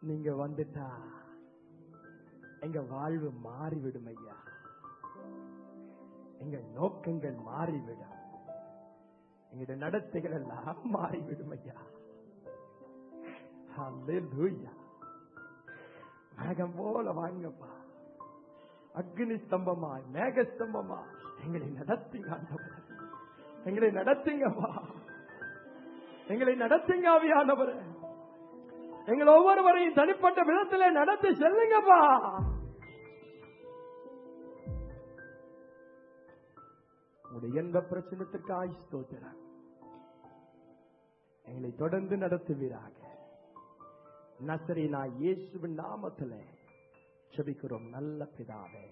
நீங்க வந்துட்டா எங்க வாழ்வு மாறிவிடும் ஐயா எங்க நோக்கங்கள் மாறிவிடும் எங்களுடைய நடத்தைகள் எல்லாம் மாறிவிடும் ஐயா Hallelujah. மேகம் போல வாங்கப்பா அக்னி ஸ்தம்பமாய் மேக ஸ்தம்பமாய் எங்களை நடத்துங்க ஆண்டவரே. எங்களை நடத்துங்கப்பா எங்களை நடத்துங்க ஆவியானவரே எங்கள் ஒவ்வொருவரையும் தனிப்பட்ட விதத்திலே நடத்தி செல்லுங்கப்பா உடைய எந்த பிரச்சனத்திற்காய் ஸ்தோத்திரம் எங்களை தொடர்ந்து நடத்துவீராக நசரீனா இயேசுவின் நாமத்திலே செபிக்கிறோம் நல்ல பிதாவே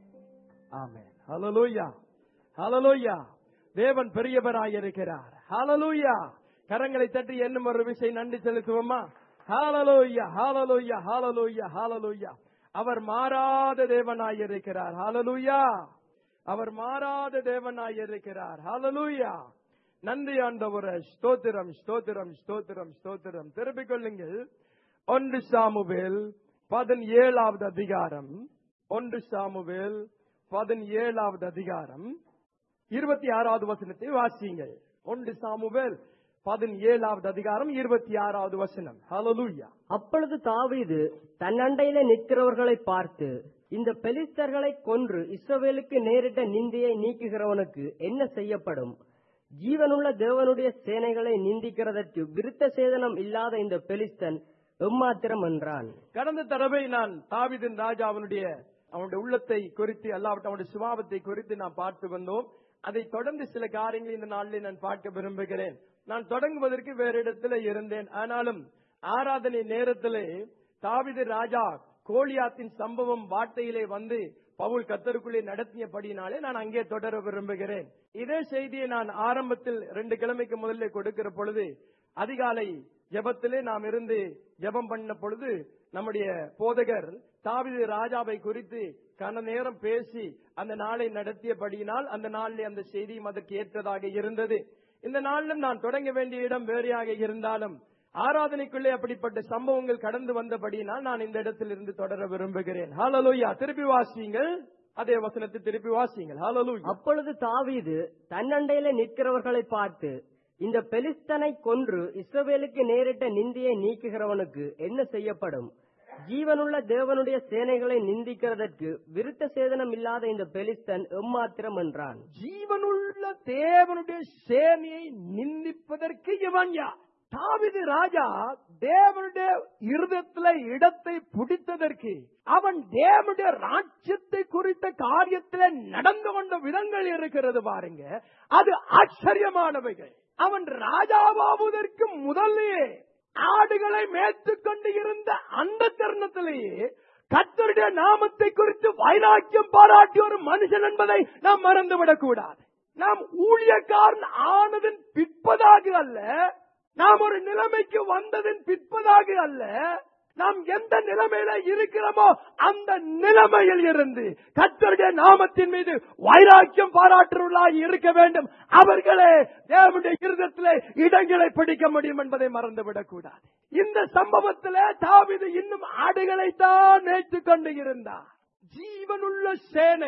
ஆமென் ஹalleluya ஹalleluya தேவன் பெரியவராய் இருக்கிறார் ஹalleluya கரங்களை தட்டி என்னும் ஒரு விஷயம் நன்றி செலுத்துவோமா ஹalleluya ஹalleluya ஹalleluya ஹalleluya அவர் மாறாத தேவனாய் இருக்கிறார் ஹalleluya அவர் மாறாத தேவனாய் இருக்கிறார் ஹalleluya நன்றி ஆண்டவரே ஸ்தோத்திரம் ஸ்தோத்திரம் ஸ்தோத்திரம் ஸ்தோத்திரம் திருப்பிக் கொள்ளுங்கள் ஒன்று சாமுவேல் பதினேழாவது அதிகாரம் ஒன்று சாமுவேல் பதினேழாவது அதிகாரம் இருபத்தி ஆறாவது வசனத்தை வாசியுங்கள் ஒன்று சாமுவேல் பதினேழாவது அதிகாரம் இருபத்தி ஆறாவது வசனம் ஹalleluya அப்பொழுது தாவீது தன் அண்டையிலே நிற்கிறவர்களை பார்த்து இந்த பெலிஸ்தர்களை கொன்று இஸ்ரவேலுக்கு நேரிட்ட நிந்தையை நீக்குகிறவனுக்கு என்ன செய்யப்படும் ஜீவனுள்ள தேவனுடைய சேனைகளை நிந்திக்கிறதற்கு விருத்த சேதனம் இல்லாத இந்த பெலிஸ்தன் எம்மாத்திரம் என்றான் கடந்த தடவை நான் தாவிதின் ராஜா அவனுடைய அவனுடைய உள்ளத்தை குறித்து அல்லாவிட்ட அவனுடைய சுபாவத்தை குறித்து நான் பார்த்து வந்தோம் அதை தொடர்ந்து சில காரியங்களை இந்த நாளில் நான் பார்க்க விரும்புகிறேன் நான் தொடங்குவதற்கு வேறு இடத்துல இருந்தேன் ஆனாலும் ஆராதனை நேரத்திலே தாவிது ராஜா கோலியாத்தின் சம்பவம் வார்த்தையிலே வந்து பவுல் கத்தருக்குள்ளே நடத்தியபடியினாலே நான் அங்கே தொடர விரும்புகிறேன் இதே செய்தியை நான் ஆரம்பத்தில் ரெண்டு கிழமைக்கு முதல்ல கொடுக்கிற பொழுது அதிகாலை ஜெபத்திலே நாம் இருந்து ஜெபம் பண்ண பொழுது நம்முடைய போதகர் தாவிது ராஜாவை குறித்து கன நேரம் பேசி அந்த நாளை நடத்தியபடியினால் அந்த நாளில் அந்த செய்தியும் அதற்கு ஏற்றதாக இருந்தது இந்த நாளிலும் நான் தொடங்க வேண்டிய இடம் வேறையாக இருந்தாலும் ஆராதனைக்குள்ளே அப்படிப்பட்ட சம்பவங்கள் கடந்து வந்தபடியினால் நான் இந்த இடத்தில் இருந்து தொடர விரும்புகிறேன் ஹalleluya திருப்பி வாசியுங்கள் அதே வசனத்தை திருப்பி வாசியுங்கள் ஹalleluya அப்பொழுது தாவீது தன் அண்டையிலே நிற்கிறவர்களை பார்த்து இந்த பெலிஸ்தனை கொன்று இஸ்ரவேலுக்கு நேரிட்ட நிந்தியை நீக்குகிறவனுக்கு என்ன செய்யப்படும் ஜீவனுள்ள தேவனுடைய சேனைகளை நிந்திக்கிறதற்கு விருத்த சேதனம் இல்லாத இந்த பெலிஸ்தன் எம்மாத்திரம் என்றான் ஜீவனுள்ள தேவனுடைய சேனையை நிந்திப்பதற்கு இவன் யார் தாவிது ராஜா தேவனுடைய இருதயத்துல இடத்தை பிடித்ததற்கு அவன் தேவனுடைய ராஜ்யத்தை குறித்த காரியத்தில் நடந்து கொண்ட விதங்கள் இருக்கிறது பாருங்க அது ஆச்சரியமானவைகள் அவன் ராஜாவாவதற்கு முதல்லயே ஆடுகளை மேய்த்துக் கொண்டு இருந்த அந்த தருணத்திலேயே கத்தருடைய நாமத்தை குறித்து வைராக்கியம் பாராட்டிய ஒரு மனுஷன் என்பதை நாம் மறந்துவிடக் கூடாது நாம் ஊழியக்காரன் ஆனதன் பிற்பதாக அல்ல நாம் ஒரு நிலைமைக்கு வந்ததன் பிற்பதாக அல்ல நாம் எந்த நிலைமையில இருக்கிறோமோ அந்த நிலைமையில் இருந்து கத்தருடைய நாமத்தின் மீது வைராக்கியம் பாராட்டுவர்களாக இருக்க வேண்டும் அவர்களே தேவனுடைய இருதத்திலே இடங்களை பிடிக்க முடியும் என்பதை மறந்துவிடக் கூடாது இந்த சம்பவத்திலே தாவிது இன்னும் ஆடுகளை தான் மேய்த்துக் கொண்டு இருந்தார் ஜீவனுள்ள சேனை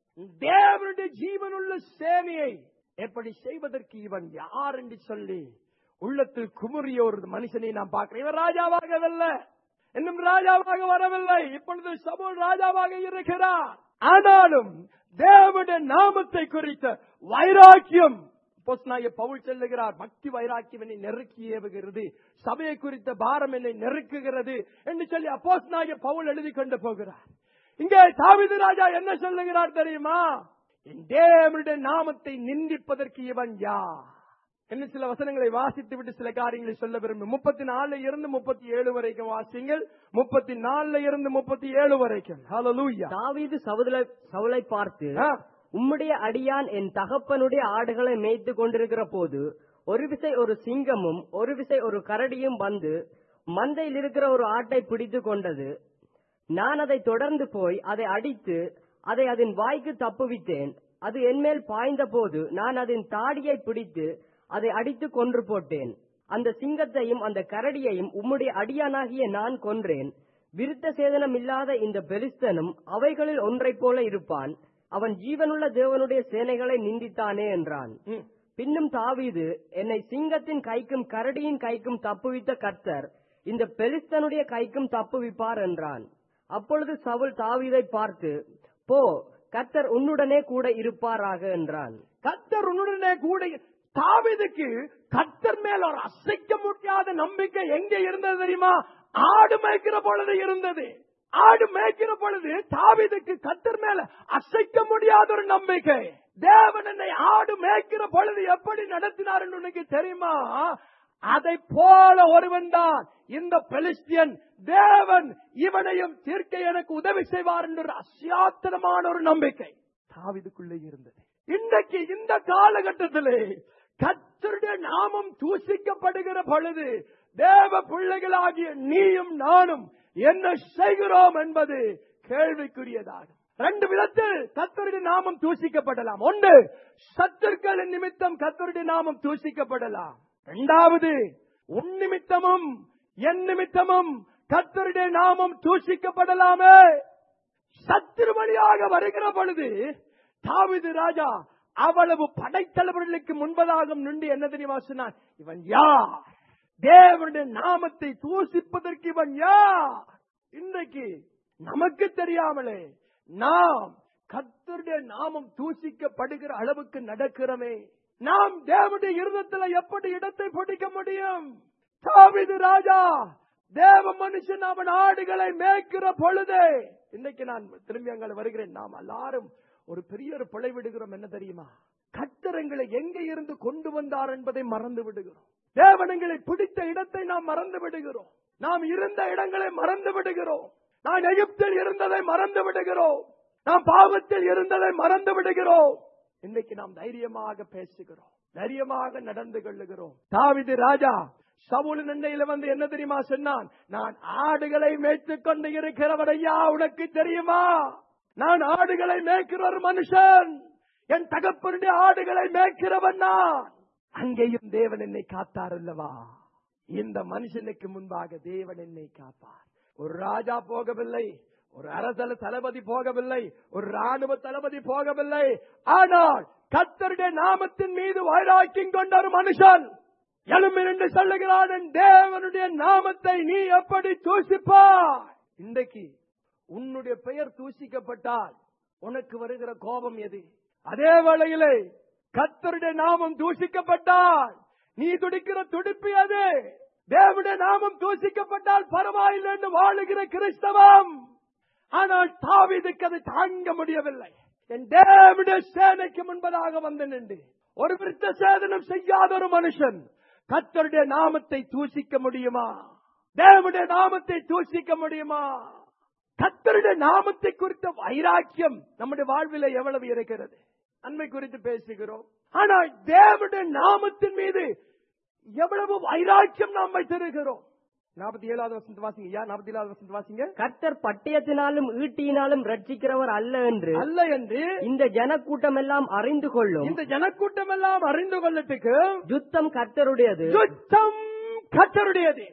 தேவனுடைய ஜீவனுள்ள சேனையை எப்படி செய்வதற்கு இவன் யார் என்று சொல்லி உள்ளத்தில் குமுறிய ஒரு மனுஷனை நாம் பார்க்கிறோம் இவன் ராஜாவாகவில்லை இன்னும் ராஜாவாக வரவில்லை இப்பொழுது சபூல் ராஜாவாக இருக்கிறார் ஆனாலும் தேவனுடைய நாமத்தை குறித்த வைராக்கியம் அப்போஸ்தலனாகிய பவுல் சொல்லுகிறார் பக்தி வைராக்கியம் என்னை நெருக்கி ஏவுகிறது சபையை குறித்த பாரம் என்னை நெருக்குகிறது என்று சொல்லி அப்போஸ்தலனாகிய பவுல் எழுதி கொண்டு போகிறார் இங்கே தாவீது ராஜா என்ன சொல்லுகிறார் தெரியுமா என் தேவனுடைய நாமத்தை நிந்திப்பதற்கு இவன் யார் என்ன சில வசனங்களை வாசித்து விட்டு சில காரியங்களை சொல்ல விரும்பும் முப்பத்தி நாலுல இருந்து முப்பத்தி ஏழு வரைக்கும் வாசிங்கள் முப்பத்தி நாலுல இருந்து முப்பத்தி ஏழு வரைக்கும் ஹalleluya தாவீது சவுலை சவுலை பார்த்து ஆ, உம்முடைய அடியான் என் தகப்பனுடைய ஆடுகளை மேய்த்து கொண்டிருக்கிற போது ஒரு விசை ஒரு சிங்கமும் ஒரு விசை ஒரு கரடியும் வந்து மந்தையில் இருக்கிற ஒரு ஆட்டை பிடித்து கொண்டது நான் அதை தொடர்ந்து போய் அதை அடித்து அதை அதன் வாய்க்கு தப்புவித்தேன் அது என்மேல் பாய்ந்த போது நான் அதன் தாடியை பிடித்து அதை அடித்து கொன்று போட்டேன் அந்த சிங்கத்தையும் அந்த கரடியையும் உம்முடைய அடியானாகிய நான் கொன்றேன் விருத்த சேதனம் இல்லாத இந்த பெலிஸ்தனும் அவைகளில் ஒன்றைப் போல இருப்பான் அவன் ஜீவனுள்ள தேவனுடைய சேனைகளை நிந்தித்தானே என்றான் ம். பின்னும் தாவீது என்னை சிங்கத்தின் கைக்கும் கரடியின் கைக்கும் தப்புவித்த கர்த்தர் இந்த பெலிஸ்தனுடைய கைக்கும் தப்புவிப்பார் என்றான் அப்பொழுது சவுல் தாவீதை பார்த்து போ கர்த்தர் உன்னுடனே கூட இருப்பாராக என்றான் கத்தர் உன்னுடனே கூட இரு- தாவீதுக்கு கத்தர் மேல் ஒரு அசைக்க முடியாத நம்பிக்கை எங்க இருந்தது தெரியுமா ஆடு மேய்க்கிற பொழுது இருந்தது ஆடு மேய்க்கிற பொழுது தாவீதுக்கு கத்தர் மேல அசைக்க முடியாத ஒரு நம்பிக்கை தேவன் என்னை ஆடு மேய்க்கிற பொழுது எப்படி நடத்தினார் உனக்கு தெரியுமா அதை போல ஒருவன் தான் இந்த பெலிஸ்தியன் தேவன் இவனையும் தீர்க்க எனக்கு உதவி செய்வார் என்ற ஒரு அசியாத்திரமான ஒரு நம்பிக்கை தாவிதுக்குள்ளே இருந்தது இன்றைக்கு இந்த காலகட்டத்திலே கத்தருடைய நாமம் தூசிக்கப்படுகிற பொழுது தேவ பிள்ளைகளாகிய நீயும் நானும் என்ன செய்கிறோம் என்பது கேள்விக்குரியதாகும் ரெண்டு விதத்தில் கத்தருடைய நாமம் தூசிக்கப்படலாம் ஒன்று சத்துருக்களின் நிமித்தம் கத்தருடைய நாமம் தூசிக்கப்படலாம் இரண்டாவது உன் நிமித்தமும் என் நிமித்தமும் கத்தருடைய நாமம் தூசிக்கப்படலாமே சத்துருமணியாக வருகிற பொழுது தாவிது ராஜா அவ்வளவு படைத்தலைவர்களுக்கு முன்பதாக நின்று என்ன தெரியுமா சொன்னான் இவன் யார் தேவனுடைய நாமத்தை தூசிப்பதற்கு இவன் யார் இன்றைக்கு நமக்கு தெரியாமலே நாம் கத்தருடைய நாமம் தூசிக்கப்படுகிற அளவுக்கு நடக்கிறோமே நாம் தேவனுடைய இருதத்துல எப்படி இடத்தை பிடிக்க முடியும் தாவிது ராஜா தேவ மனுஷன் அவன் ஆடுகளை மேய்க்கிற பொழுதே இன்னைக்கு நான் திரும்பி அங்கே வருகிறேன் நாம் எல்லாரும் ஒரு பெரிய ஒரு பிழை விடுகிறோம் என்ன தெரியுமா கத்தரங்களை எங்க இருந்து கொண்டு வந்தார் என்பதை மறந்து விடுகிறோம் தேவனங்களை பிடித்த இடத்தை நாம் மறந்து விடுகிறோம் நாம் இருந்த இடங்களை மறந்து விடுகிறோம் நான் எகிப்தில் இருந்ததை மறந்து விடுகிறோம் நாம் பாவத்தில் இருந்ததை மறந்து விடுகிறோம் இன்னைக்கு நாம் தைரியமாக பேசுகிறோம் தைரியமாக நடந்து கொள்ளுகிறோம் தாவிது ராஜா சவுலின் எண்ணெயில வந்து என்ன தெரியுமா சொன்னான் நான் ஆடுகளை மேய்த்துக் கொண்டு இருக்கிறவர் ஐயா உனக்கு தெரியுமா நான் ஆடுகளை மேய்க்கிற ஒரு மனுஷன் என் தகப்பனுடைய ஆடுகளை மேய்க்கிறவன் நான் அங்கேயும் தேவன் என்னை காத்தார் அல்லவா இந்த மனுஷனுக்கு முன்பாக தேவன் என்னை காப்பார் ஒரு ராஜா போகவில்லை ஒரு அரசல தளபதி போகவில்லை ஒரு ராணுவ தளபதி போகவில்லை ஆனால் கத்தருடைய நாமத்தின் மீது வைராக்கியம் கொண்ட ஒரு மனுஷன் எழும்பி நின்று சொல்லுகிறான் என் தேவனுடைய நாமத்தை நீ எப்படி தூசிப்பாய் இன்றைக்கு உன்னுடைய பெயர் தூசிக்கப்பட்டால் உனக்கு வருகிற கோபம் எது அதே வேளையிலே கத்தருடைய நாமம் தூசிக்கப்பட்டால் நீ துடிக்கிற துடிப்பு அது தேவனுடைய நாமம் தூசிக்கப்பட்டால் பரவாயில்லை என்று வாழுகிற கிறிஸ்தவம் ஆனால் தாவீதுக்கு அது தாங்க முடியவில்லை என் தேவனுடைய சேனைக்கு முன்பதாக வந்து நின்று ஒரு விருத்த சேதனம் செய்யாத ஒரு மனுஷன் கத்தருடைய நாமத்தை தூசிக்க முடியுமா தேவனுடைய நாமத்தை தூசிக்க முடியுமா கத்தருடைய நாமத்தை குறித்த வைராக்கியம் நம்முடைய வாழ்வில எவ்வளவு இருக்கிறது அண்மை குறித்து பேசுகிறோம் ஆனால் தேவனுடைய நாமத்தின் மீது எவ்வளவு வைராக்கியம் நாம் வைத்திருக்கிறோம் நாற்பத்தி ஏழாவது வசந்த வாசிங்க ஐயா நாற்பத்தி ஏழாவது வசந்த வாசிங்க கர்த்தர் பட்டயத்தினாலும் ஈட்டியினாலும் ரட்சிக்கிறவர் அல்ல என்று அல்ல என்று இந்த ஜனக்கூட்டம் எல்லாம் அறிந்து கொள்ளும் இந்த ஜனக்கூட்டம் எல்லாம் அறிந்து கொள்ளட்டுக்கு யுத்தம் கர்த்தருடையது யுத்தம் கத்தருடையது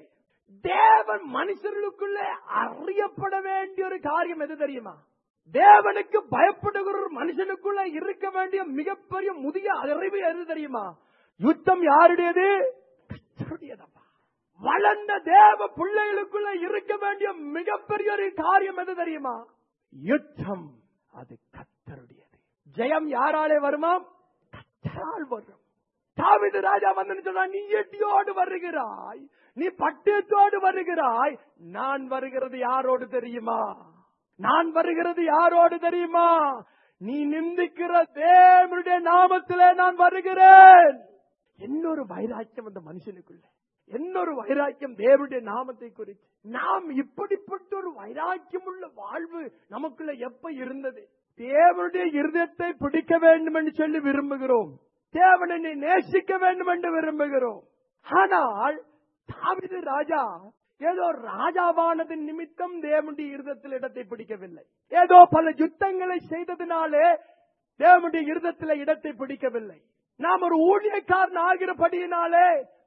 தேவன் மனுஷர்களுக்குள்ளே அறியப்பட வேண்டிய ஒரு காரியம் எது தெரியுமா தேவனுக்கு பயப்படுகிற ஒரு மனுஷனுக்குள்ள இருக்க வேண்டிய மிகப்பெரிய முதிய அறிவு எது தெரியுமா யுத்தம் யாருடையது கர்த்தருடையதப்பா வளர்ந்த தேவ பிள்ளைகளுக்குள்ள இருக்க வேண்டிய மிகப்பெரிய ஒரு காரியம் எது தெரியுமா யுத்தம் அது கத்தருடையது ஜெயம் யாராலே வருமாம் கத்தரால் வரும் தாவிது ராஜா வந்து சொன்னா நீ எட்டியோடு வருகிறாய் நீ பட்டயத்தோடு வருகிறாய் நான் வருகிறது யாரோடு தெரியுமா நான் வருகிறது யாரோடு தெரியுமா நீ நிந்திக்கிற தேவனுடைய நாமத்திலே நான் வருகிறேன் இன்னொரு வைராக்கியம் அந்த மனுஷனுக்குள்ள இன்னொரு வைராக்கியம் தேவனுடைய நாமத்தை குறித்து நாம் இப்படிப்பட்ட ஒரு வைராக்கியம் உள்ள வாழ்வு நமக்குள்ள எப்ப இருந்தது தேவனுடைய இருதயத்தை பிடிக்க வேண்டும் என்று சொல்லி விரும்புகிறோம் தேவனை நேசிக்க வேண்டும் என்று விரும்புகிறோம் ஆனால் தாவிது ராஜா ஏதோ ராஜாவானதின் நிமித்தம் தேவனுடைய இருதத்தில் இடத்தை பிடிக்கவில்லை ஏதோ பல யுத்தங்களை செய்ததினாலே தேவனுடைய இருதத்தில் இடத்தை பிடிக்கவில்லை நாம் ஒரு ஊழியக்காரன் ஆகிறபடியினாலே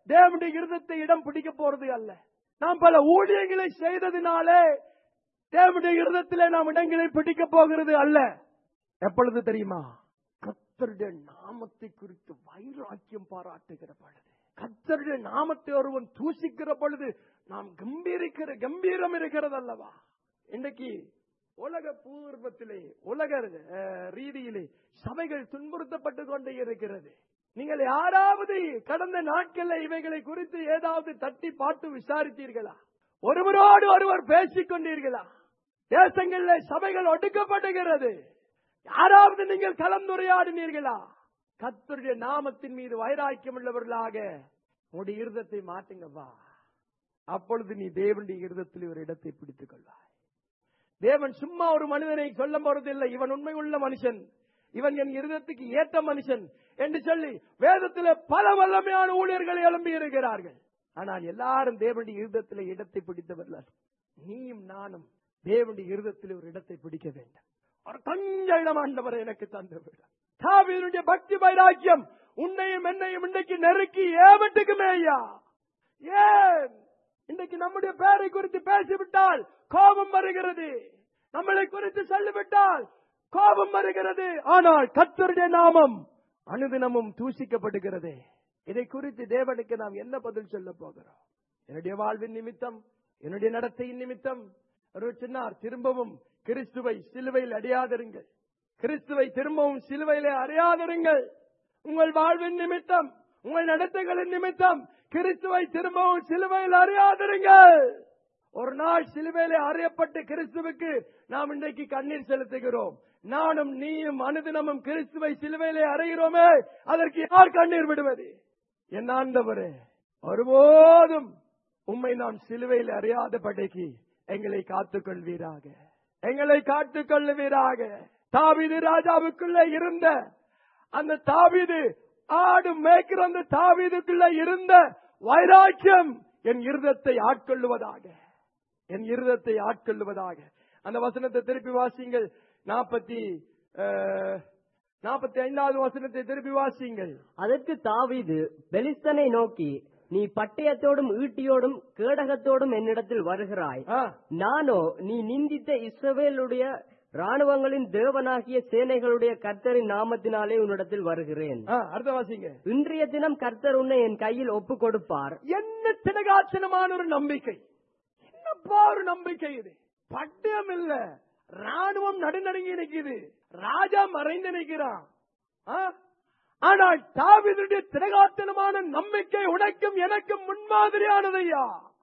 தேவனுடைய இருதத்தை இடம் பிடிக்க போறது அல்ல நாம் பல ஊழியங்களை செய்ததினாலே தேவனுடைய இருதத்திலே நாம் இடங்களை பிடிக்க போகிறது அல்ல எப்பொழுது தெரியுமா கத்தருடைய நாமத்தை குறித்து வைராக்கியம் பாராட்டுகிற பொழுது கத்தருடைய நாமத்தை ஒருவன் தூசிக்கிற பொழுது நாம் கம்பீரிக்கிற கம்பீரம் இருக்கிறது அல்லவா இன்றைக்கு உலக பூர்வத்திலே உலக அஹ், ரீதியிலே சபைகள் துன்புறுத்தப்பட்டு கொண்டே இருக்கிறது நீங்கள் யாராவது கடந்த நாட்களில் இவைகளை குறித்து ஏதாவது தட்டி பார்த்து விசாரித்தீர்களா ஒருவரோடு ஒருவர் பேசிக் கொண்டீர்களா தேசங்களில் சபைகள் ஒடுக்கப்படுகிறது யாராவது நீங்கள் கலந்துரையாடினீர்களா கத்தருடைய நாமத்தின் மீது வைராக்கியம் உள்ளவர்களாக உடைய இருதத்தை மாட்டுங்கப்பா அப்பொழுது நீ தேவனுடைய இருதத்தில் ஒரு இடத்தை பிடித்துக் கொள்வாய் தேவன் சும்மா ஒரு மனிதனை சொல்ல போறதில்லை இவன் உண்மை உள்ள மனுஷன் இவன் என் இருதத்துக்கு ஏற்ற மனுஷன் என்று சொல்லி வேதத்திலே பல வல்லமையான ஊழியர்கள் எழும்பி இருக்கிறார்கள் ஆனால் எல்லாரும் தேவனுடைய இருதத்திலே இடத்தை பிடித்தவர்கள் அல்ல. நீயும் நானும் தேவனுடைய இருதத்தில் ஒரு இடத்தை பிடிக்க வேண்டும் ஒரு கொஞ்ச இடம் ஆண்டவரை எனக்கு தந்து விட தாவீதுடைய பக்தி வைராக்கியம் உன்னையும் என்னையும் இன்றைக்கு நெருக்கி ஏவட்டுக்குமே ஐயா ஏன் இன்றைக்கு நம்முடைய பேரை குறித்து பேசிவிட்டால் கோபம் வருகிறது நம்மளை குறித்து சொல்லிவிட்டால் கோபம் வருகிறது ஆனால் கத்தருடைய நாமம் அனுதினமும் தூசிக்கப்படுகிறது இதை குறித்து தேவனுக்கு நாம் என்ன பதில் சொல்ல போகிறோம் என்னுடைய வாழ்வின் நிமித்தம் என்னுடைய நடத்தையின் நிமித்தம் ஒரு சொன்னார் திரும்பவும் கிறிஸ்துவை சிலுவையில் அடையாதிருங்கள் கிறிஸ்துவை திரும்பவும் சிலுவையிலே அறையாதிருங்கள் உங்கள் வாழ்வின் நிமித்தம் உங்கள் நடத்தைகளின் நிமித்தம் கிறிஸ்துவை திரும்பவும் சிலுவையில் அறியாதிருங்கள் ஒரு நாள் சிலுவையிலே அறியப்பட்டு கிறிஸ்துவுக்கு நாம் இன்றைக்கு கண்ணீர் செலுத்துகிறோம் நானும் நீயும் அனுதினமும் கிறிஸ்துவை சிலுவையிலே அறைகிறோமே அதற்கு யார் கண்ணீர் விடுவது என் ஆண்டவரே ஒருபோதும் உம்மை நாம் சிலுவையில் அறியாத படைக்கு எங்களை காத்துக் கொள்வீராக எங்களை காத்துக் கொள்ளுவீராக தாவீது ராஜாவுக்குள்ள இருந்த அந்த தாவீது ஆடு மேய்க்கிற அந்த தாவீதுக்குள்ள இருந்த வைராக்கியம் என் இருதத்தை ஆட்கொள்ளுவதாக என் இருதத்தை ஆட்கொள்ளுவதாக அந்த வசனத்தை திருப்பி வாசிங்கள் நாற்பத்தி நாற்பத்தி ஐந்தாவது வசனத்தை திருப்பி வாசிங்கள் அதற்கு தாவீது பெலிஸ்தனை நோக்கி நீ பட்டயத்தோடும் ஈட்டியோடும் கேடகத்தோடும் என்னிடத்தில் வருகிறாய் ஆ, நானோ நீ நிந்தித்த இஸ்ரவேலுடைய ராணுவங்களின் தேவனாகிய சேனைகளுடைய கர்த்தரின் நாமத்தினாலே உன்னிடத்தில் வருகிறேன் ஆ, அடுத்த வாசிங்க இன்றைய தினம் கர்த்தர் உன்னை என் கையில் ஒப்பு கொடுப்பார் என்ன திடகாச்சனமான ஒரு நம்பிக்கை என்னப்பா ஒரு நம்பிக்கை இது பட்டயம் இல்ல ராணுவம் நடுநடுங்கி நிக்குது ராஜா மறைந்து நிற்கிறான் ஆ? ஆனால் தாவீதுடைய திடகாத்தனமான நம்பிக்கை உனக்கும் எனக்கும் முன்மாதிரியானதையா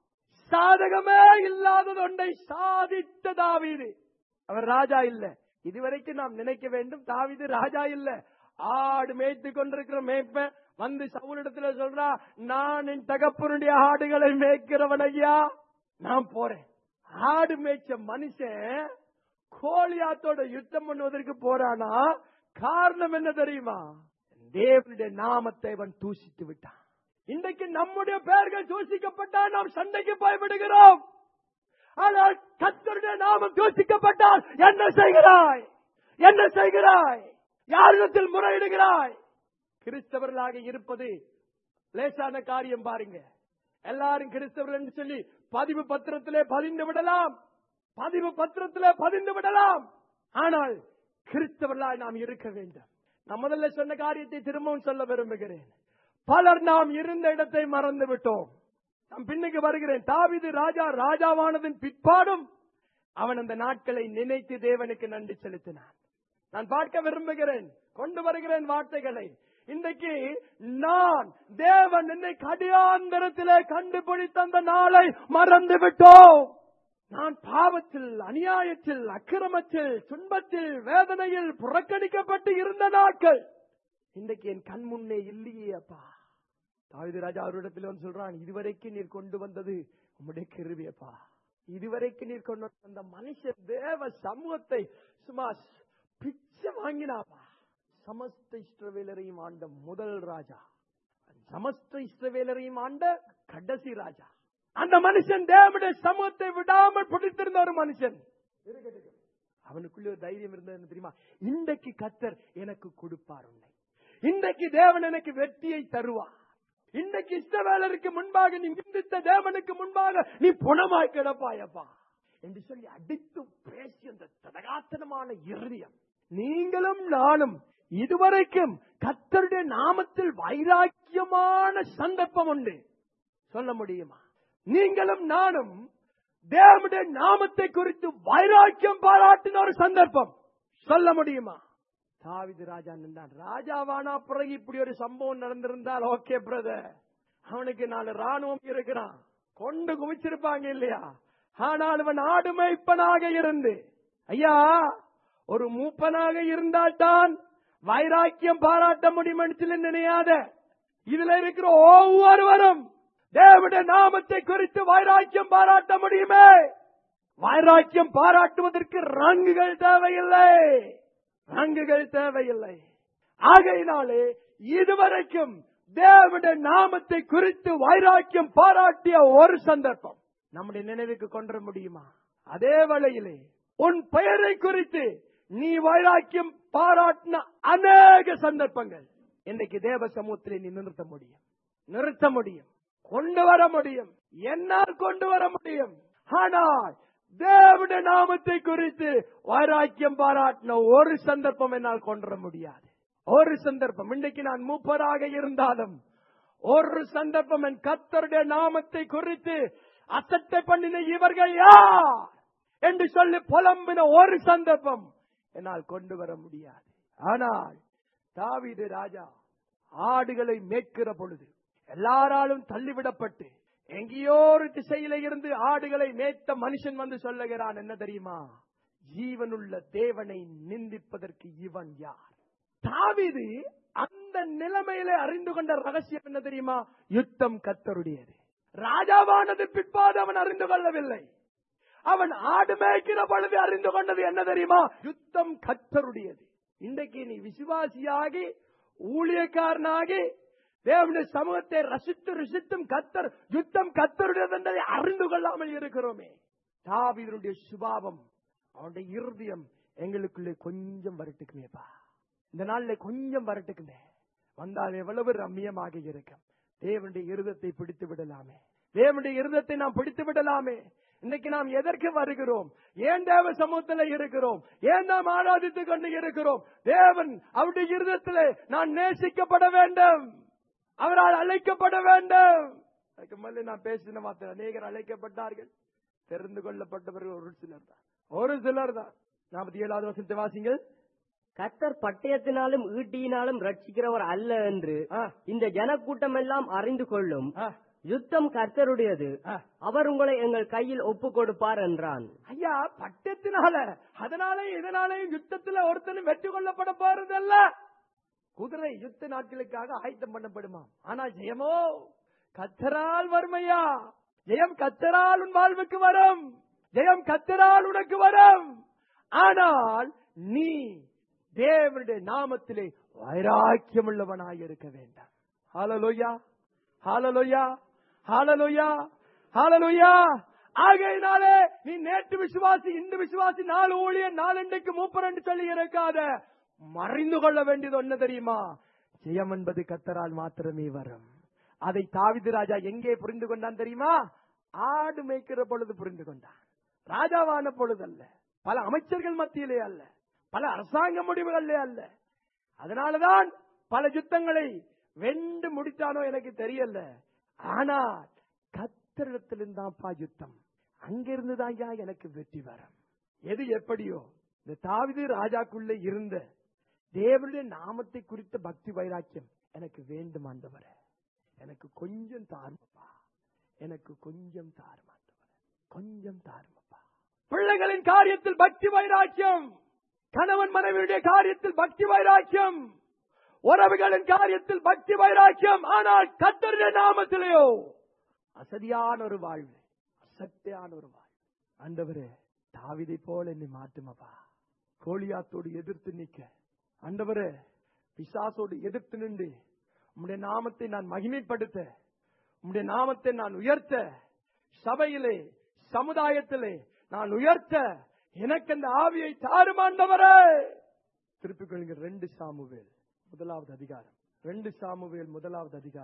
சாதகமே இல்லாதது ஒன்றை சாதித்த தாவீது அவர் ராஜா இல்ல இதுவரைக்கும் நாம் நினைக்க வேண்டும் தாவீது ராஜா இல்ல ஆடு மேய்த்து கொண்டிருக்கிற மேய்ப்பன் வந்து சவுலிடத்துல சொல்றா நான் என் தகப்பனுடைய ஆடுகளை மேய்க்கிறவன் ஐயா நான் போறேன் ஆடு மேய்ச்ச மனுஷன் கோலியாத்தோட யுத்தம் பண்ணுவதற்கு போறானா காரணம் என்ன தெரியுமா தேவனுடைய நாமத்தை அவன் தூசித்து விட்டான் இன்றைக்கு நம்முடைய பெயர்கள் தூசிக்கப்பட்டால் நாம் சண்டைக்கு போய்விடுகிறோம் ஆனால் கத்தருடைய நாமம் தூசிக்கப்பட்டால் என்ன செய்கிறாய் என்ன செய்கிறாய் யாரிடத்தில் முறையிடுகிறாய் கிறிஸ்தவர்களாக இருப்பது லேசான காரியம் பாருங்க எல்லாரும் கிறிஸ்தவர்கள் என்று சொல்லி பதிவு பத்திரத்திலே பதிந்து விடலாம் பதிவு பத்திரத்திலே பதிந்து விடலாம் ஆனால் கிறிஸ்தவர்களாய் நாம் இருக்க வேண்டும் நான் முதல்ல சொன்ன காரியத்தை திரும்பவும் சொல்ல விரும்புகிறேன் பலர் நாம் இருந்த இடத்தை மறந்து விட்டோம் நான் பின்னுக்கு வருகிறேன் தாவீது ராஜா ராஜாவானதன் பிற்பாடும் அவன் அந்த நாட்களை நினைத்து தேவனுக்கு நன்றி செலுத்தினான் நான் பார்க்க விரும்புகிறேன் கொண்டு வருகிறேன் வார்த்தைகளை இன்றைக்கு நான் தேவன் என்னை கடியாந்தரத்திலே கண்டுபிடித்த அந்த நாளை மறந்து விட்டோம் நான் பாவத்தில் அநியாயத்தில் அக்கிரமத்தில் துன்பத்தில் வேதனையில் புறக்கணிக்கப்பட்டு இருந்த நாட்கள் இன்றைக்கு என் கண் முன்னே இல்லையே அப்பா தாவித ராஜா அவரிடத்தில் வந்து சொல்றான் இதுவரைக்கும் நீர் கொண்டு வந்தது உம்முடைய கிருவியப்பா இதுவரைக்கும் நீர் கொண்டு வந்த அந்த மனுஷ தேவ சமூகத்தை சும்மா பிச்சை வாங்கினாப்பா சமஸ்த இஸ்ரவேலரையும் ஆண்ட முதல் ராஜா சமஸ்த இஸ்ரவேலரையும் ஆண்ட கடைசி ராஜா அந்த மனுஷன் தேவனுடைய சமூகத்தை விடாமல் பிடித்திருந்த ஒரு மனுஷன் அவனுக்குள்ள ஒரு தைரியம் இருந்தது தெரியுமா இன்றைக்கு கத்தர் எனக்கு கொடுப்பார் உன்னை இன்றைக்கு தேவன் எனக்கு வெற்றியை தருவார் இன்னைக்கு இஸ்ரவேலருக்கு முன்பாக நீ நிந்தித்த தேவனுக்கு முன்பாக நீ புணமாய் கிடப்பாயப்பா என்று சொல்லி அடித்து பேசி அந்த தடகாத்தனமான இருதயம் நீங்களும் நானும் இதுவரைக்கும் கத்தருடைய நாமத்தில் வைராக்கியமான சந்தர்ப்பம் உண்டு சொல்ல முடியுமா நீங்களும் நானும் தேவனுடைய நாமத்தை குறித்து வைராக்கியம் பாராட்டின ஒரு சந்தர்ப்பம் சொல்ல முடியுமா தாவிது ராஜா நின்றான் ராஜாவானா பிறகு இப்படி ஒரு சம்பவம் நடந்திருந்தால் ஓகே பிரதர் அவனுக்கு நாலு ராணுவம் இருக்கிறான் கொண்டு குவிச்சிருப்பாங்க இல்லையா ஆனால் அவன் ஆடு மேய்ப்பனாக இருந்து ஐயா ஒரு மூப்பனாக இருந்தால்தான் வைராக்கியம் பாராட்ட முடியும் என்று நினையாத இதுல இருக்கிற ஒவ்வொருவரும் தேவனுடைய நாமத்தை குறித்து வைராக்கியம் பாராட்ட முடியுமே வைராக்கியம் பாராட்டுவதற்கு ரங்குகள் தேவையில்லை ரங்குகள் தேவையில்லை ஆகையினாலே இதுவரைக்கும் தேவனுடைய நாமத்தை குறித்து வைராக்கியம் பாராட்டிய ஒரு சந்தர்ப்பம் நம்முடைய நினைவுக்கு கொண்டு வர முடியுமா அதே வேளையிலே உன் பெயரை குறித்து நீ வைராக்கியம் பாராட்டின அநேக சந்தர்ப்பங்கள் இன்னைக்கு தேவ சமூகத்திலே நீ நிறுத்த முடியும் நிறுத்த முடியும் கொண்டு வர முடியும் என்னால் கொண்டு வர முடியும் ஆனால் தேவனுடைய நாமத்தை குறித்து வைராக்கியம் பாராட்டின ஒரு சந்தர்ப்பம் என்னால் கொண்டு வர முடியாது ஒரு சந்தர்ப்பம் இன்றைக்கு நான் மூப்பராக இருந்தாலும் ஒரு சந்தர்ப்பம் என் கத்தருடைய நாமத்தை குறித்து அசட்டை பண்ணின இவர்கள் யார் என்று சொல்லி புலம்பின ஒரு சந்தர்ப்பம் என்னால் கொண்டு வர முடியாது ஆனால் தாவீது ராஜா ஆடுகளை மேய்க்கிற பொழுது எல்லாராலும் தள்ளிவிடப்பட்டு எங்கேயோ ஒரு திசையில இருந்து ஆடுகளை மேய்த்த மனுஷன் வந்து சொல்லுகிறான் என்ன தெரியுமா ஜீவனுள்ள தேவனை நிந்திப்பதற்கு இவன் யார் தாவீது அந்த நிலைமையில அறிந்து கொண்ட ரகசியம் என்ன தெரியுமா யுத்தம் கத்தருடையது ராஜாவானது பிற்பாடு அவன் அறிந்து கொள்ளவில்லை அவன் ஆடு மேய்க்கிற பொழுது அறிந்து கொண்டது என்ன தெரியுமா யுத்தம் கத்தருடையது இன்றைக்கு நீ விசுவாசியாகி ஊழியக்காரனாகி தேவனுடைய சமூகத்தை ரசித்து ருசித்தும் கத்தர் யுத்தம் கத்தருடையது என்பதை அறிந்து கொள்ளாமல் இருக்கிறோமே தாவீதனுடைய சுபாவம் அவனுடைய இருதயம் எங்களுக்குள்ளே கொஞ்சம் வரட்டுக்குமேப்பா இந்த நாள்ல கொஞ்சம் வரட்டுக்குமே வந்தால் எவ்வளவு ரம்மியமாக இருக்கும் தேவனுடைய இருதத்தை பிடித்து விடலாமே தேவனுடைய இருதத்தை நாம் பிடித்து விடலாமே இன்னைக்கு நாம் எதற்கு வருகிறோம் ஏன் தேவ சமூகத்தில் இருக்கிறோம் ஏன் நாம் ஆராதித்துக் கொண்டு இருக்கிறோம் தேவன் அவருடைய இருதத்திலே நான் நேசிக்கப்பட வேண்டும் அவரால் அழைக்கப்பட வேண்டும் அதுக்கு மேலே நான் பேசின வார்த்தை அநேகர் அழைக்கப்பட்டார்கள் தெரிந்து கொள்ளப்பட்டவர்கள் ஒரு சிலர் தான் ஒரு சிலர் தான் நாற்பத்தி ஏழாவது வருஷத்தை வாசிங்கள் கத்தர் பட்டயத்தினாலும் ஈட்டியினாலும் ரட்சிக்கிறவர் அல்ல என்று ஆ, இந்த ஜனக்கூட்டம் எல்லாம் அறிந்து கொள்ளும் ஆ, யுத்தம் கர்த்தருடையது ஆ. அவர் உங்களை எங்கள் கையில் ஒப்பு கொடுப்பார் என்றான் ஐயா பட்டத்தினால அதனாலே இதனாலேயும் யுத்தத்துல ஒருத்தனும் வெற்றி கொள்ளப்பட போறதல்ல குதிரை யுத்த நாட்களுக்காக ஆயத்தம் பண்ணப்படுமா ஆனா ஜெயமோ கத்தரால் வறுமையா ஜெயம் கத்தரால் உன் வாழ்வுக்கு வரும் ஜெயம் கத்தரால் உனக்கு வரும் ஆனால் நீ தேவனுடைய நாமத்திலே வைராக்கியம் உள்ளவனாய் இருக்க வேண்டாம் ஹalleluya ஹalleluya ஹalleluya ஹalleluya ஆகையினாலே நீ நேற்று விசுவாசி இந்த விசுவாசி நாலு ஊழியர் நாலண்டைக்கு மூப்பர் என்று சொல்லி இருக்காத மறைந்து கொள்ள வேண்டியது என்ன தெரியுமா ஜெயம் என்பது கத்தரால் மாத்திரமே வரும் அதை தாவிது ராஜா எங்கே புரிந்து கொண்டான் தெரியுமா ஆடு மேய்க்கிற பொழுது புரிந்து கொண்டான் ராஜாவான பொழுது அல்ல பல அமைச்சர்கள் மத்தியிலே அல்ல பல அரசாங்க முடிவுகளிலே அல்ல அதனாலதான் பல யுத்தங்களை வென்று முடித்தானோ எனக்கு தெரியல ஆனால் கத்தரிடத்திலிருந்தான்ப்பா யுத்தம் அங்கிருந்துதான் ஐயா எனக்கு வெற்றி வரும் எது எப்படியோ இந்த தாவிது ராஜாக்குள்ள இருந்த தேவனுடைய நாமத்தை குறித்த பக்தி வைராக்கியம் எனக்கு வேண்டும் ஆண்டவரே எனக்கு கொஞ்சம் தாருமப்பா எனக்கு கொஞ்சம் தாரும் ஆண்டவரே கொஞ்சம் தாருமப்பா பிள்ளைகளின் காரியத்தில் பக்தி வைராக்கியம் கணவன் மனைவியுடைய காரியத்தில் பக்தி வைராக்கியம் உறவுகளின் காரியத்தில் பக்தி வைராக்கியம் ஆனால் கத்தருடைய நாமத்திலேயோ அசதியான ஒரு வாழ்வு அசட்டையான ஒரு வாழ்வு ஆண்டவரே தாவிதை போல என்னை மாற்றுமப்பா கோலியாத்தோடு எதிர்த்து நிக்க ஆண்டவரே பிசாசோடு எதிர்த்து நின்று உம்முடைய நாமத்தை நான் மகிமைப்படுத்த உம்முடைய நாமத்தை நான் உயர்த்த சபையிலே சமுதாயத்திலே நான் உயர்த்த எனக்கு அந்த ஆவியை தாருமாண்டவரே திருப்பிக் கொள்ளுங்க ரெண்டு சாமுவேல் முதலாவது அதிகாரம் ரெண்டு சாமுவேல் முதலாவது அதிகாரம்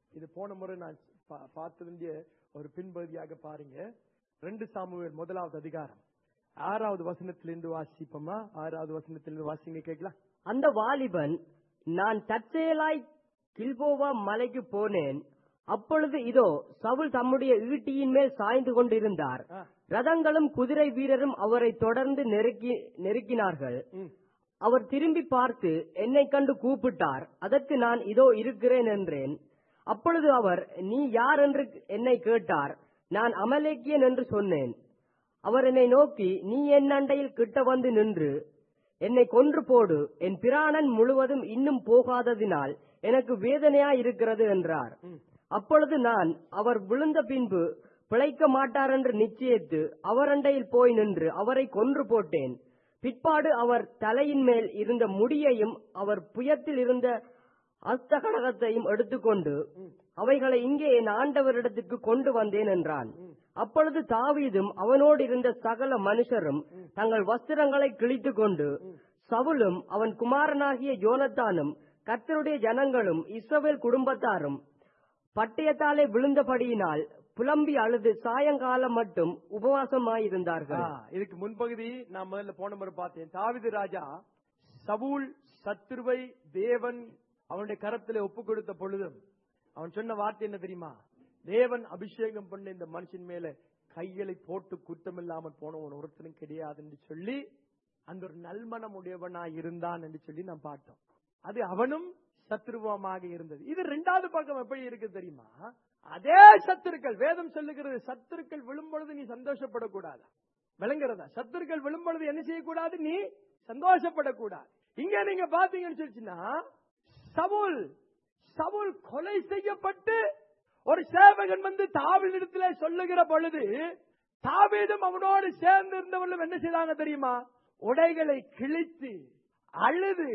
இது போன முறை நான் பா- பார்த்த வேண்டிய ஒரு பின்பகுதியாக பாருங்க ரெண்டு சாமுவேல் முதலாவது அதிகாரம் ஆறாவது வசனத்திலிருந்து வாசிப்போமா ஆறாவது வசனத்திலிருந்து வாசிங்க கேட்கலாம் அந்த வாலிபன் நான் தற்செயலாய் கில்போவா மலைக்கு போனேன் அப்பொழுது இதோ சவுல் தம்முடைய ஈட்டியின் மேல் சாய்ந்து கொண்டிருந்தார் ஆ, ரதங்களும் குதிரை வீரரும் அவரை தொடர்ந்து நெருக்கி நெருக்கினார்கள் ம், அவர் திரும்பி பார்த்து என்னை கண்டு கூப்பிட்டார் அதற்கு நான் இதோ இருக்கிறேன் என்றேன் அப்பொழுது அவர் நீ யார் என்று என்னை கேட்டார் நான் அமலேக்கியன் என்று சொன்னேன் அவர் என்னை நோக்கி நீ என் அண்டையில் கிட்ட வந்து நின்று என்னை கொன்று போடு என் பிராணன் முழுவதும் இன்னும் போகாததினால் எனக்கு வேதனையா இருக்கிறது என்றார் ம். அப்பொழுது நான் அவர் விழுந்த பின்பு பிழைக்க மாட்டார் என்று நிச்சயித்து அவர் அண்டையில் போய் நின்று அவரை கொன்று போட்டேன் பிற்பாடு அவர் தலையின் மேல் இருந்த முடியையும் அவர் புயத்தில் இருந்த அஸ்தகடகத்தையும் எடுத்துக்கொண்டு அவைகளை இங்கே என் ஆண்டவரிடத்திற்கு கொண்டு வந்தேன் என்றான் அப்பொழுது தாவீதும் அவனோடு இருந்த சகல மனுஷரும் தங்கள் வஸ்திரங்களை கிழித்துக் கொண்டு சவுலும் அவன் குமாரனாகிய யோனத்தானும் கர்த்தருடைய ஜனங்களும் இஸ்ரவேல் குடும்பத்தாரும் பட்டயத்தாலே விழுந்தபடியினால் புலம்பி அழுது சாயங்காலம் மட்டும் உபவாசமாயிருந்தார்கள் ஆ, இதுக்கு முன்பகுதி நான் முதல்ல போன முறை பார்த்தேன் தாவிது ராஜா சவுல் சத்துருவை தேவன் அவனுடைய கரத்திலே ஒப்பு கொடுத்த பொழுதும் அவன் சொன்ன வார்த்தை என்ன தெரியுமா தேவன் அபிஷேகம் பண்ண இந்த மனுஷன் மேல கைகளை போட்டு குத்தம் இல்லாமல் போனவன் ஒருத்தனும் கிடையாது என்று சொல்லி அந்த ஒரு நல்மனம் உடையவனாய் இருந்தான் என்று சொல்லி நாம் பார்த்தோம் அது அவனும் சத்ருவமாக இருந்தது இது ரெண்டாவது பக்கம் எப்படி இருக்கு தெரியுமா அதே சத்துருக்கள் வேதம் சொல்லுகிறது சத்துருக்கள் விழும் பொழுது நீ சந்தோஷப்படக்கூடாது விளங்குறதா சத்துருக்கள் விழும் பொழுது என்ன செய்யக்கூடாது நீ சந்தோஷப்படக்கூடாது இங்க நீங்க பாத்தீங்கன்னு சொல்லிச்சுன்னா சவுல் சவுல் கொலை செய்யப்பட்டு ஒரு சேவகன் வந்து தாவீதிடத்துல சொல்லுகிற பொழுது தாவீதும் அவனோடு சேர்ந்து இருந்தவர்களும் என்ன செய்தாங்க தெரியுமா உடைகளை கிழித்து அழுது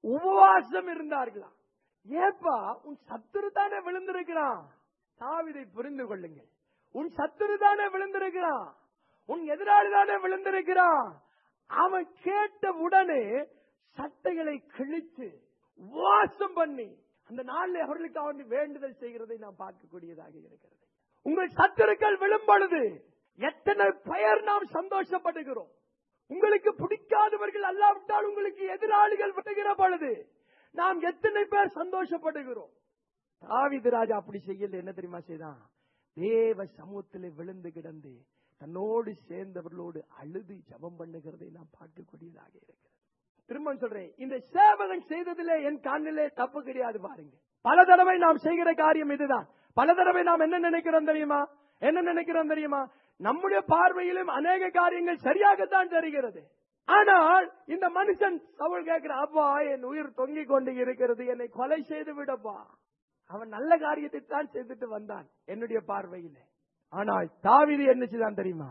உபவாசம் இருந்தார்களாம் ஏப்பா உன் சத்துரு தானே விழுந்திருக்கிறான் தாவிதை புரிந்து கொள்ளுங்கள் உன் சத்துரு தானே விழுந்திருக்கிறான் உன் எதிராளி தானே விழுந்திருக்கிறான் அவன் கேட்ட உடனே சட்டைகளை கிழித்து உபவாசம் பண்ணி அந்த நாளில் அவர்களுக்கு அவன் வேண்டுதல் செய்கிறதை நாம் பார்க்கக்கூடியதாக இருக்கிறது உங்கள் சத்துருக்கள் விழும் பொழுது எத்தனை பெயர் நாம் சந்தோஷப்படுகிறோம் உங்களுக்கு பிடிக்காதவர்கள் அல்லாவிட்டால் உங்களுக்கு எதிராளிகள் விடுகிற பொழுது நாம் எத்தனை பேர் சந்தோஷப்படுகிறோம் தாவீது ராஜா அப்படி செய்யல என்ன தெரியுமா செய்தான் தேவ சமூகத்திலே விழுந்து கிடந்து தன்னோடு சேர்ந்தவர்களோடு அழுது ஜெபம் பண்ணுகிறதை நாம் பார்க்கக்கூடியதாக இருக்கிறது திரும்ப சொல்றேன் இந்த சேவகன் செய்ததிலே என் கண்ணிலே தப்பு கிடையாது பாருங்க பல தடவை நாம் செய்கிற காரியம் இதுதான் பல தடவை நாம் என்ன நினைக்கிறோம் தெரியுமா என்ன நினைக்கிறோம் தெரியுமா நம்முடைய பார்வையிலும் அநேக காரியங்கள் சரியாகத்தான் தெரிகிறது ஆனால் இந்த மனுஷன் அவள் கேட்கிற அப்பா என் உயிர் தொங்கிக் கொண்டு இருக்கிறது என்னை கொலை செய்து விடப்பா அவன் நல்ல காரியத்தை தான் செய்துட்டு வந்தான் என்னுடைய பார்வையில ஆனால் தாவீது என்ன செய்தான் தெரியுமா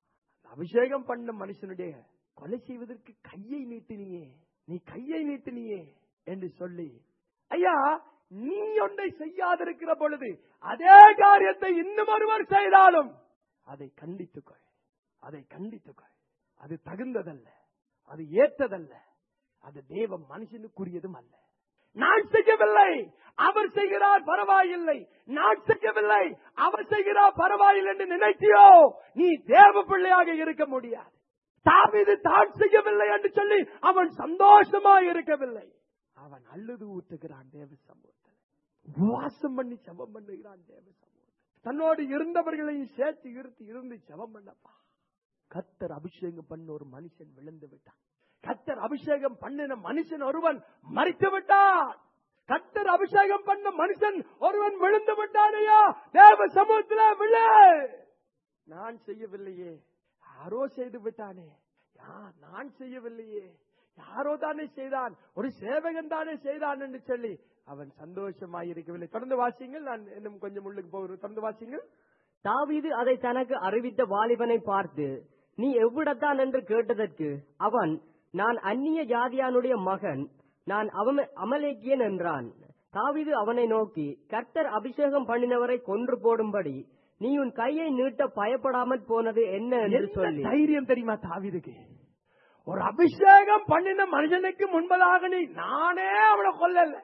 அபிஷேகம் பண்ண மனுஷனுடைய கொலை செய்வதற்கு கையை நீட்டினியே நீ கையை நீட்டினியே என்று சொல்லி ஐயா நீ ஒன்றை செய்யாதிருக்கிற பொழுது அதே காரியத்தை இன்னும் ஒருவர் செய்தாலும் அதை கண்டித்துக்கொள் அதை கண்டித்துக்கொள் அது தகுந்ததல்ல அது ஏற்றதல்ல அது தேவ மனுஷனுக்குரியதும் அல்ல நான் செய்யவில்லை அவர் செய்கிறார் பரவாயில்லை நான் செய்யவில்லை அவர் செய்கிறார் பரவாயில்லை என்று நினைத்தியோ நீ தேவ பிள்ளையாக இருக்க முடியாது தாவீது தான் செய்யவில்லை என்று சொல்லி அவன் சந்தோஷமா இருக்கவில்லை அவன் அழுது ஊற்றுகிறான் தேவ சமூகத்தில் உபவாசம் பண்ணி ஜெபம் பண்ணுகிறான் தேவ சமூகத்தில் தன்னோடு இருந்தவர்களையும் சேர்த்து இருத்தி இருந்து ஜெபம் பண்ணப்பா கத்தர் அபிஷேகம் பண்ண ஒரு மனுஷன் விழுந்து விட்டான் கத்தர் அபிஷேகம் பண்ணின மனுஷன் ஒருவன் மறித்து விட்டான் கத்தர் அபிஷேகம் பண்ண மனுஷன் ஒருவன் விழுந்து விட்டானையா தேவ சமூகத்தில் விழு நான் செய்யவில்லையே யாரோ செய்து விட்டானே யா நான் செய்யவில்லையே யாரோ தானே செய்தான் ஒரு சேவகன் தானே செய்தான் என்று சொல்லி அவன் சந்தோஷமாய் இருக்கவில்லை தொடர்ந்து வாசிங்கள் நான் இன்னும் கொஞ்சம் உள்ளுக்கு போகிறேன் தொடர்ந்து வாசிங்கள் தாவீது அதை தனக்கு அறிவித்த வாலிபனை பார்த்து நீ எவ்விடத்தான் என்று கேட்டதற்கு அவன் நான் அந்நிய ஜாதியானுடைய மகன் நான் அவம- அமலேக்கியன் என்றான் தாவீது அவனை நோக்கி கர்த்தர் அபிஷேகம் பண்ணினவரை கொன்று போடும்படி நீ உன் கையை நீட்ட பயப்படாமல் போனது என்ன என்று என்ன சொல்லி தைரியம் தெரியுமா தாவீதுக்கு ஒரு அபிஷேகம் பண்ணின மனுஷனுக்கு முன்பதாக நீ நானே அவனை கொல்லல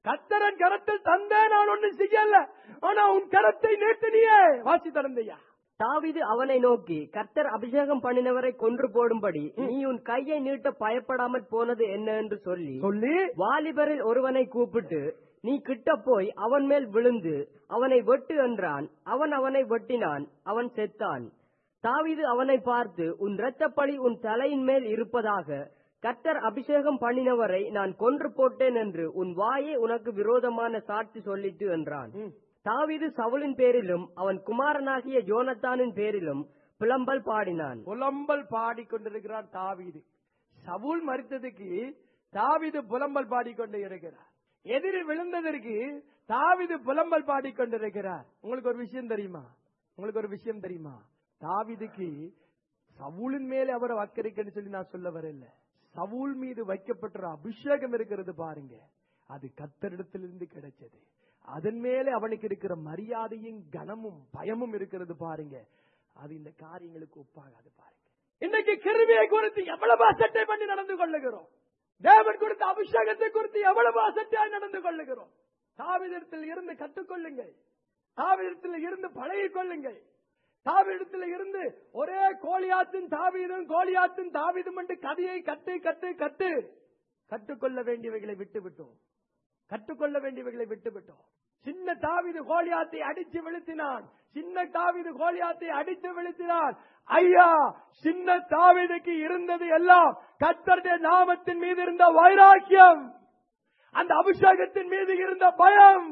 கத்தரன் கரத்தில் தந்தே நான் ஒண்ணும் செய்யல ஆனா உன் கரத்தை நீட்டினியே வாசி தரந்தையா தாவீது அவனை நோக்கி கர்த்தர் அபிஷேகம் பண்ணினவரை கொன்று போடும்படி நீ உன் கையை நீட்ட பயப்படாமற் போனது என்ன என்று சொல்லி சொல்லி வாலிபரில் ஒருவனை கூப்பிட்டு நீ கிட்ட போய் அவன் மேல் விழுந்து அவனை வெட்டு என்றான் அவன் அவனை வெட்டினான் அவன் செத்தான் தாவீது அவனை பார்த்து உன் இரத்தப்பழி உன் தலையின் மேல் இருப்பதாக கர்த்தர் அபிஷேகம் பண்ணினவரை நான் கொன்று போட்டேன் என்று உன் வாயே உனக்கு விரோதமான சாட்சி சொல்லிட்டு என்றான் ம். தாவீது சவுலின் பேரிலும் அவன் குமாரனாகிய யோனத்தானின் பேரிலும் புலம்பல் பாடினான் புலம்பல் பாடிக்கொண்டிருக்கிறான் தாவீது சவுல் மறித்ததுக்கு தாவீது புலம்பல் பாடிக்கொண்டு இருக்கிறார் எதிரி விழுந்ததற்கு தாவீது புலம்பல் பாடிக்கொண்டிருக்கிறார் உங்களுக்கு ஒரு விஷயம் தெரியுமா உங்களுக்கு ஒரு விஷயம் தெரியுமா தாவீதுக்கு சவுலின் மேலே அவரை வக்கரிக்கன்னு சொல்லி நான் சொல்ல வரல சவுல் மீது வைக்கப்பட்ட அபிஷேகம் இருக்கிறது பாருங்க அது கத்தரிடத்திலிருந்து கிடைச்சது அதன் மேலே அவனுக்கு இருக்கிற மரியாதையும் கனமும் பயமும் இருக்கிறது பாருங்க அது இந்த காரியங்களுக்கு ஒப்பாகாது பாருங்க இன்னைக்கு கிருமியை குறித்து எவ்வளவு அசட்டை பண்ணி நடந்து கொள்ளுகிறோம் தேவன் கொடுத்த அபிஷேகத்தை குறித்து எவ்வளவு அசட்டையாய் நடந்து கொள்ளுகிறோம் தாவிதத்தில் இருந்து கற்றுக்கொள்ளுங்கள் தாவிதத்தில் இருந்து பழகிக் கொள்ளுங்கள் தாவிடத்தில் இருந்து ஒரே கோலியாத்தின் தாவீதும் கோலியாத்தின் தாவீதும் என்று கதையை கட்டு கட்டு கட்டு கற்றுக்கொள்ள வேண்டியவைகளை விட்டு விட்டோம் கற்றுக்கொள்ள வேண்டியவைகளை விட்டு விட்டோம் சின்ன தாவிது கோலியாத்தை அடித்து வீழ்த்தினான் சின்ன தாவிது கோலியாத்தை அடித்து வீழ்த்தினான் ஐயா சின்ன தாவிதுக்கு இருந்தது எல்லாம் கத்தருடைய நாமத்தின் மீது இருந்த வைராக்கியம் அந்த அபிஷேகத்தின் மீது இருந்த பயம்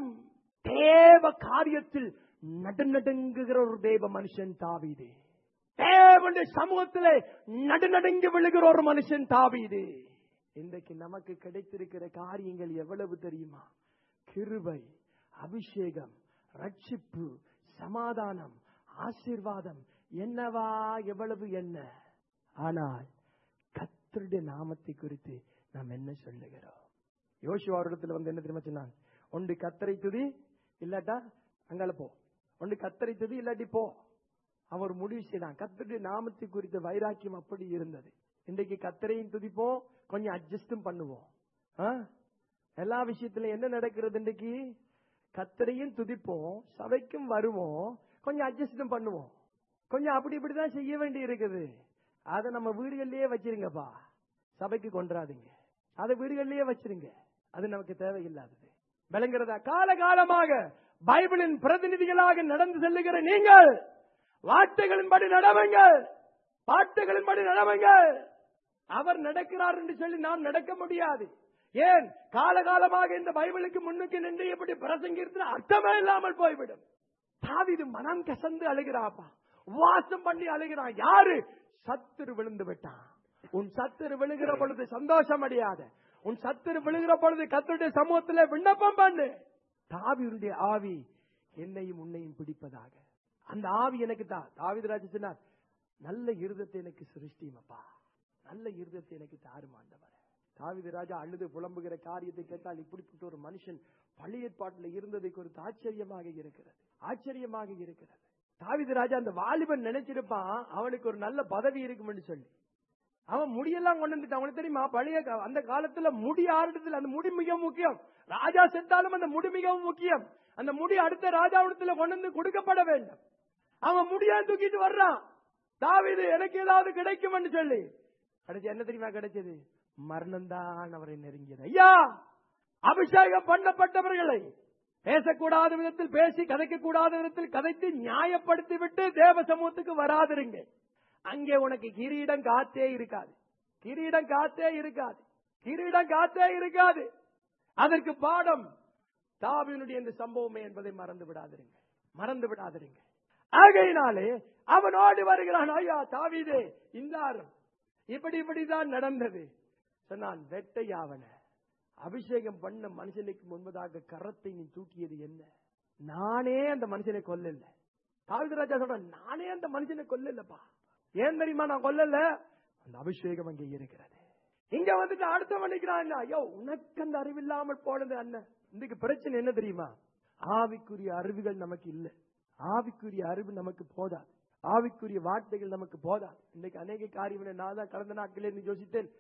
தேவ காரியத்தில் நடுநடுங்குகிற ஒரு தேவ மனுஷன் தாவீது தேவனுடைய சமூகத்திலே நடுநடுங்கி விழுகிற ஒரு மனுஷன் தாவீது இன்றைக்கு நமக்கு கிடைத்திருக்கிற காரியங்கள் எவ்வளவு தெரியுமா கிருபை அபிஷேகம் ரட்சிப்பு சமாதானம் ஆசீர்வாதம் என்னவா எவ்வளவு என்ன ஆனால் கத்தருடைய நாமத்தை குறித்து நாம் என்ன சொல்லுகிறோம் யோசுவா இடத்துல வந்து என்ன தெரியுமா சொன்னான் ஒன்று கத்தரை துதி இல்லாட்டா அங்கால போ ஒன்று கத்தரை துதி இல்லாட்டி போ அவர் முடிவு செய்தான் கத்தருடைய நாமத்தை குறித்த வைராக்கியம் அப்படி இருந்தது இன்றைக்கு கத்தரையும் துதிப்போம் கொஞ்சம் அட்ஜஸ்டும் பண்ணுவோம் ஆ? எல்லா விஷயத்திலும் என்ன நடக்கிறது இன்றைக்கு கத்தரையும் துதிப்போம் சபைக்கும் வருவோம் கொஞ்சம் அட்ஜஸ்டும் பண்ணுவோம் கொஞ்சம் அப்படி இப்படிதான் செய்ய வேண்டி இருக்குது அதை நம்ம வீடுகள்லயே வச்சிருங்கப்பா சபைக்கு கொண்டாதீங்க அதை வீடுகள்லயே வச்சிருங்க அது நமக்கு தேவையில்லாதது விளங்குறதா காலகாலமாக பைபிளின் பிரதிநிதிகளாக நடந்து செல்லுகிற நீங்கள் வார்த்தைகளின்படி நடவுங்கள் வார்த்தைகளின்படி நடவுங்கள் அவர் நடக்கிறார் என்று சொல்லி நாம் நடக்க முடியாது ஏன் காலகாலமாக இந்த பைபிளுக்கு முன்னுக்கு நின்று இப்படி பிரசங்கிருந்த அர்த்தமே இல்லாமல் போய்விடும் தாவிது மனம் கசந்து அழுகிறாப்பா உபவாசம் பண்ணி அழுகிறான் யாரு சத்துரு விழுந்து விட்டான் உன் சத்துரு விழுகிற பொழுது சந்தோஷம் அடையாத உன் சத்துரு விழுகிற பொழுது கத்தருடைய சமூகத்துல விண்ணப்பம் பண்ணு தாவியுடைய ஆவி என்னையும் உன்னையும் பிடிப்பதாக அந்த ஆவி எனக்கு தான் தாவிதராஜ சொன்னார் நல்ல இருதத்தை எனக்கு சிருஷ்டிமப்பா நல்ல இருதத்தை எனக்கு தாருமாண்டவர் தாவித ராஜா அழுது புலம்புகிற காரியத்தை கேட்டால் இப்படிப்பட்ட ஒரு மனுஷன் பழைய ஏற்பாட்டில் இருந்ததை குறித்து ஆச்சரியமாக இருக்கிறது ஆச்சரியமாக இருக்கிறது தாவித ராஜா அந்த வாலிபன் நினைச்சிருப்பான் அவனுக்கு ஒரு நல்ல பதவி இருக்கும்னு சொல்லி அவன் முடியெல்லாம் கொண்டு வந்துட்டான் அவனுக்கு தெரியுமா பழைய கா- அந்த காலத்துல முடி ஆடுறதுல அந்த முடி மிக முக்கியம் ராஜா செத்தாலும் அந்த முடி மிகவும் முக்கியம் அந்த முடி அடுத்த ராஜாவிடத்துல கொண்டு வந்து கொடுக்கப்பட வேண்டும் அவன் முடியா தூக்கிட்டு வர்றான் தாவீது எனக்கு ஏதாவது கிடைக்கும்னு சொல்லி கடைசி என்ன தெரியுமா கிடைச்சது மரணம்தான் அவரை நெருங்கியது ஐயா அபிஷேகம் பண்ணப்பட்டவர்களை பேசக்கூடாத விதத்தில் பேசி கதைக்க கூடாத விதத்தில் கதைத்து நியாயப்படுத்தி விட்டு தேவ சமூகத்துக்கு வராதிருங்க அங்கே உனக்கு கிரீடம் காத்தே இருக்காது கிரீடம் காத்தே இருக்காது கிரீடம் காத்தே இருக்காது அதற்கு பாடம் தாவினுடைய இந்த சம்பவமே என்பதை மறந்து விடாதிருங்க மறந்து விடாதிருங்க ஆகையினாலே அவனோடு வருகிறான் ஐயா தாவீதே இந்தாரும் இப்படி இப்படிதான் நடந்தது சொன்னான் வெட்டையாவன அபிஷேகம் பண்ண மனுஷனுக்கு முன்பதாக கரத்தை நீ தூக்கியது என்ன நானே அந்த மனுஷனை கொல்லல தாவிதராஜா சொல்றான் நானே அந்த மனுஷனை கொல்லலப்பா ஏன் தெரியுமா நான் கொல்லல அந்த அபிஷேகம் அங்கே இருக்கிறது இங்க வந்துட்டு அடுத்த மணிக்கிறான் ஐயோ உனக்கு அந்த அறிவில்லாமல் போனது அண்ணன் இன்னைக்கு பிரச்சனை என்ன தெரியுமா ஆவிக்குரிய அறிவுகள் நமக்கு இல்ல ஆவிக்குரிய அறிவு நமக்கு போதாது ஆவிக்குரிய வார்த்தைகள் நமக்கு போதாது இன்னைக்கு அநேக காரியம் நான் தான் கடந்த நாட்களே இருந்து யோசித்தேன்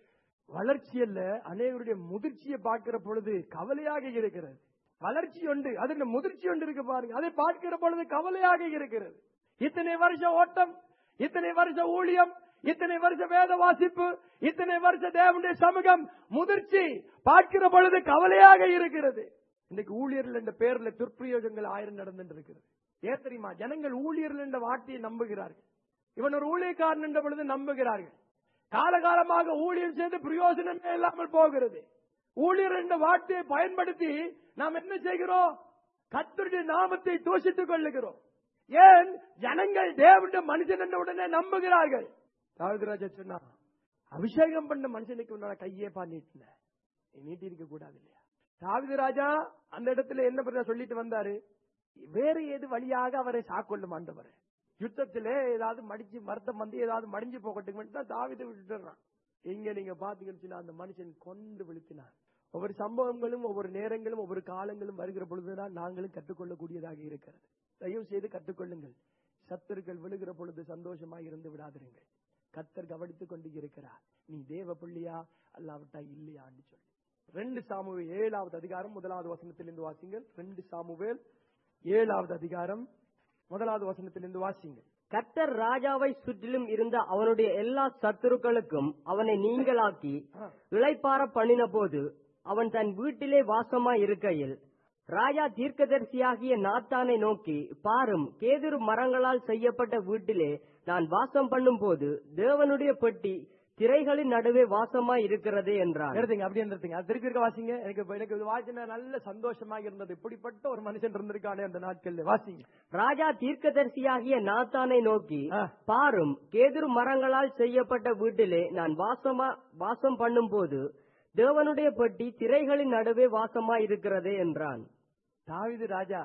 வளர்ச்சி அல்ல அநேகருடைய முதிர்ச்சியை பார்க்கிற பொழுது கவலையாக இருக்கிறது வளர்ச்சி உண்டு அதுல முதிர்ச்சி உண்டு இருக்கு பாருங்க அதை பார்க்கிற பொழுது கவலையாக இருக்கிறது இத்தனை வருஷ ஓட்டம் இத்தனை வருஷ ஊழியம் இத்தனை வருஷ வேத வாசிப்பு இத்தனை வருஷ தேவனுடைய சமூகம் முதிர்ச்சி பார்க்கிற பொழுது கவலையாக இருக்கிறது இன்னைக்கு ஊழியர்கள் என்ற பேர்ல துர்ப்பிரயோகங்கள் ஆயிரம் நடந்துட்டு இருக்கிறது ஏன் தெரியுமா ஜனங்கள் ஊழியர்கள் என்ற வார்த்தையை நம்புகிறார்கள் இவன் ஒரு ஊழியக்காரன் என்ற பொழுது நம்புகிறார்கள் காலகாலமாக ஊழியம் செய்து பிரயோஜனமே இல்லாமல் போகிறது ஊழியர் என்ற வார்த்தையை பயன்படுத்தி நாம் என்ன செய்கிறோம் கத்தருடைய நாமத்தை தூஷித்துக் கொள்ளுகிறோம் ஏன் ஜனங்கள் தேவனுடைய மனுஷன் என்ற உடனே நம்புகிறார்கள் தாவிதராஜா சொன்னா அபிஷேகம் பண்ண மனுஷனுக்கு உன்னால கையே பண்ணிட்டு நீ நீட்டி இருக்க கூடாது இல்லையா தாவித ராஜா அந்த இடத்துல என்ன பண்ண சொல்லிட்டு வந்தாரு வேறு ஏது வழியாக அவரை சாக்கொள்ளும் ஆண்டவர் யுத்தத்திலே ஏதாவது மடிச்சு மருத்தம் வந்து ஏதாவது மடிஞ்சு போகட்டும் தான் தாவித விட்டுறான் இங்க நீங்க பாத்தீங்கன்னா அந்த மனுஷன் கொண்டு விழுத்தினார் ஒவ்வொரு சம்பவங்களும் ஒவ்வொரு நேரங்களும் ஒவ்வொரு காலங்களும் வருகிற பொழுதுதான் நாங்களும் கற்றுக்கொள்ளக்கூடியதாக இருக்கிறது தயவு செய்து கற்றுக்கொள்ளுங்கள் சத்துருக்கள் விழுகிற பொழுது சந்தோஷமாக இருந்து விடாதிருங்கள் கத்தர் கவனித்துக் கொண்டு இருக்கிறார் நீ தேவ பிள்ளையா அல்லாவிட்டா இல்லையான்னு சொல்லி ரெண்டு சாமுவேல் ஏழாவது அதிகாரம் முதலாவது வசனத்திலிருந்து வாசிங்கள் ரெண்டு சாமுவேல் ஏழாவது அதிகாரம் முதலாவது வசனத்திலிருந்து வாசிங்கள் கர்த்தர் ராஜாவை சுற்றிலும் இருந்த அவனுடைய எல்லா சத்துருக்களுக்கும் அவனை நீங்களாக்கி ஆ. இளைப்பார பண்ணின போது அவன் தன் வீட்டிலே வாசமாய் இருக்கையில் ராஜா தீர்க்கதரிசியாகிய நாத்தானை நோக்கி பாரும் கேதுரு மரங்களால் செய்யப்பட்ட வீட்டிலே நான் வாசம் பண்ணும் போது தேவனுடைய பெட்டி திரைகளின் நடுவே வாசமாய் இருக்கிறதே என்றான் எடுத்துங்க அப்படி இருந்துங்க அது திருப்பி இருக்க வாசிங்க எனக்கு இப்ப- எனக்கு இது வாசினா நல்ல சந்தோஷமாக இருந்தது இப்படிப்பட்ட ஒரு மனுஷன் இருந்திருக்கானே அந்த நாட்கள்ல வாசிங்க ராஜா தீர்க்கதரிசியாகிய நாத்தானை நோக்கி ஆ. பாரும் கேதுரு மரங்களால் செய்யப்பட்ட வீட்டிலே நான் வாசமா வாசம் பண்ணும்போது தேவனுடைய பெட்டி திரைகளின் நடுவே வாசமாய் இருக்கிறதே என்றான் தாவீது ராஜா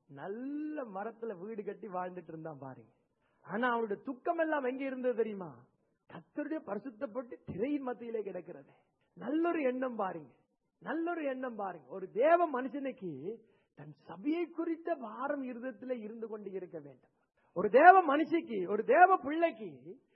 நல்ல மரத்துல வீடு கட்டி வாழ்ந்துட்டு இருந்தான் பாருங்க ஆனா அவனுடைய துக்கம் எல்லாம் எங்க இருந்தது தெரியுமா கத்தருடைய பரிசுத்தப்பட்டு திரையின் மத்தியிலே கிடக்கிறது நல்லொரு எண்ணம் பாருங்க நல்லொரு எண்ணம் பாருங்க ஒரு தேவ மனுஷனுக்கு தன் சபையை குறித்த பாரம் இருதயத்திலே இருந்து கொண்டு இருக்க வேண்டும் ஒரு தேவ மனுஷிக்கு ஒரு தேவ பிள்ளைக்கு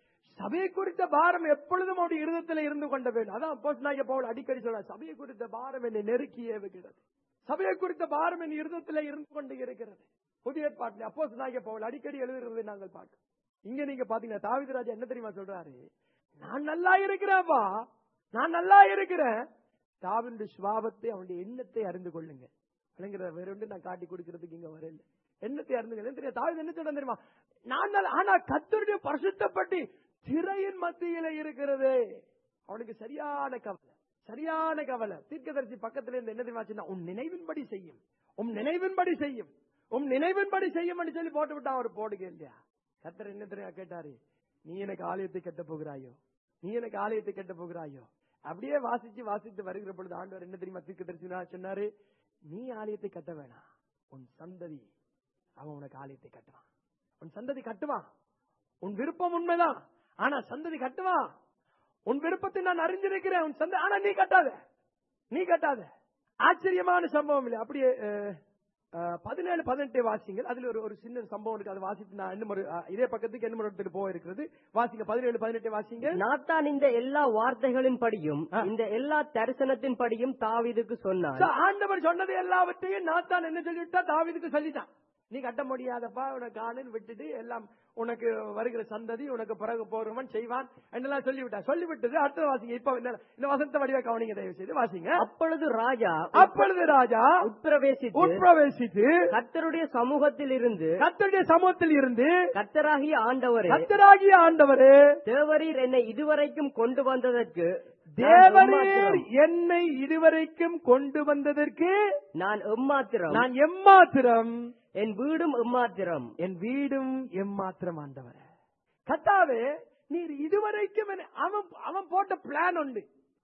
சபையை குறித்த பாரம் எப்பொழுதும் அவருடைய இருதயத்திலே இருந்து கொண்ட வேண்டும் அதான் அப்போஸ்தலனாகிய பவுல் அடிக்கடி சொல்ற சபையை குறித்த பாரம் என்னை நெருக்கியே வைக்கிறது சபையை குறித்த பாரம் என் இருதயத்திலே இருந்து கொண்டு இருக்கிறது புதிய ஏற்பாட்டில் அப்போஸ்தலனாகிய பவுல் அடிக்கடி எழுதுகிறதை நாங்கள் பார்க்கிறோம் இங்க நீங்க பாத்தீங்கன்னா தாவீது ராஜா என்ன தெரியுமா சொல்றாரு நான் நல்லா இருக்கிறேன்ப்பா நான் நல்லா இருக்கிறேன் தாவினுடைய சுவாபத்தை அவனுடைய எண்ணத்தை அறிந்து கொள்ளுங்க விளங்குற வேற ஒன்று நான் காட்டி கொடுக்கறதுக்கு இங்க வரல எண்ணத்தை அறிந்து கொள்ளுங்க தெரியும் தாவிது என்ன சொல்றேன் தெரியுமா நான் நல்லா ஆனா கத்தருடைய பரிசுத்தப்பட்டு திரையின் மத்தியில இருக்கிறது அவனுக்கு சரியான கவலை சரியான கவலை தீர்க்கதரிசி பக்கத்துல இருந்து என்ன தெரியுமா சொன்னா, உன் நினைவின்படி செய்யும் உன் நினைவின்படி செய்யும் உன் நினைவின்படி செய்யும் சொல்லி போட்டு விட்டா அவர் போடுங்க இல்லையா கத்தர் என்ன தெரியுமா கேட்டாரு நீ எனக்கு ஆலயத்தை கட்ட போகிறாயோ நீ எனக்கு ஆலயத்தை கட்ட போகிறாயோ அப்படியே வாசிச்சு வாசித்து வருகிற பொழுது ஆண்டவர் என்ன தெரியுமா தீர்க்கதரிசி சொன்னாரு நீ ஆலயத்தை கட்ட வேணாம் உன் சந்ததி அவன் உனக்கு ஆலயத்தை கட்டுவான் உன் சந்ததி கட்டுவான் உன் விருப்பம் உண்மைதான் ஆனா சந்ததி கட்டுவான் உன் விருப்பத்தை நான் அறிஞ்சிருக்கிறேன் உன் சந்ததி ஆனா நீ கட்டாத நீ கட்டாத ஆச்சரியமான சம்பவம் இல்லை அப்படியே அஹ், அஹ், பதினேழு பதினெட்டு வாசிங்கள் அதுல ஒரு ஒரு சின்ன சம்பவம் இருக்கு அதை வாசித்து நான் இன்னும் ஒரு அஹ், இதே பக்கத்துக்கு என்ன இடத்துக்கு போக இருக்கிறது வாசிங்க பதினேழு பதினெட்டு வாசிங்க நாத்தான் இந்த எல்லா வார்த்தைகளின் படியும் ஆ. இந்த எல்லா தரிசனத்தின் படியும் தாவீதுக்கு சொன்னான் So, ஆண்டவர் சொன்னது எல்லாவற்றையும் நாத்தான் என்ன சொல்லிட்டா தாவீதுக்கு சொல்லிட்டான் நீ கட்ட முடியாதப்பா உனக்கு ஆளுன்னு விட்டுட்டு எல்லாம் உனக்கு வருகிற சந்ததி உனக்கு பிறகு போறவன் செய்வான் என்றெல்லாம் சொல்லிவிட்டா சொல்லிவிட்டது அடுத்த வாசிங்க இப்ப என்ன இந்த வசந்த வடிவா கவனிங்க தயவு செய்து வாசிங்க அப்பொழுது ராஜா அப்பொழுது ராஜா உட்பிரவேசித்து உட்பிரவேசித்து கர்த்தருடைய சமூகத்தில் இருந்து கத்தருடைய சமூகத்தில் இருந்து கர்த்தராகிய ஆண்டவரே கத்தராகிய ஆண்டவரே தேவரீர் என்னை இதுவரைக்கும் கொண்டு வந்ததற்கு நான் தேவரீர் எம்மாத்திரம், என்னை இதுவரைக்கும் கொண்டு வந்ததற்கு நான் எம்மாத்திரம் நான் எம்மாத்திரம் என் வீடும் எம்மாத்திரம் என் வீடும் எம்மாத்திரம் ஆண்டவரே கத்தாவே நீர் இதுவரைக்கும் என்னை- அவன் அவன் போட்ட பிளான் உண்டு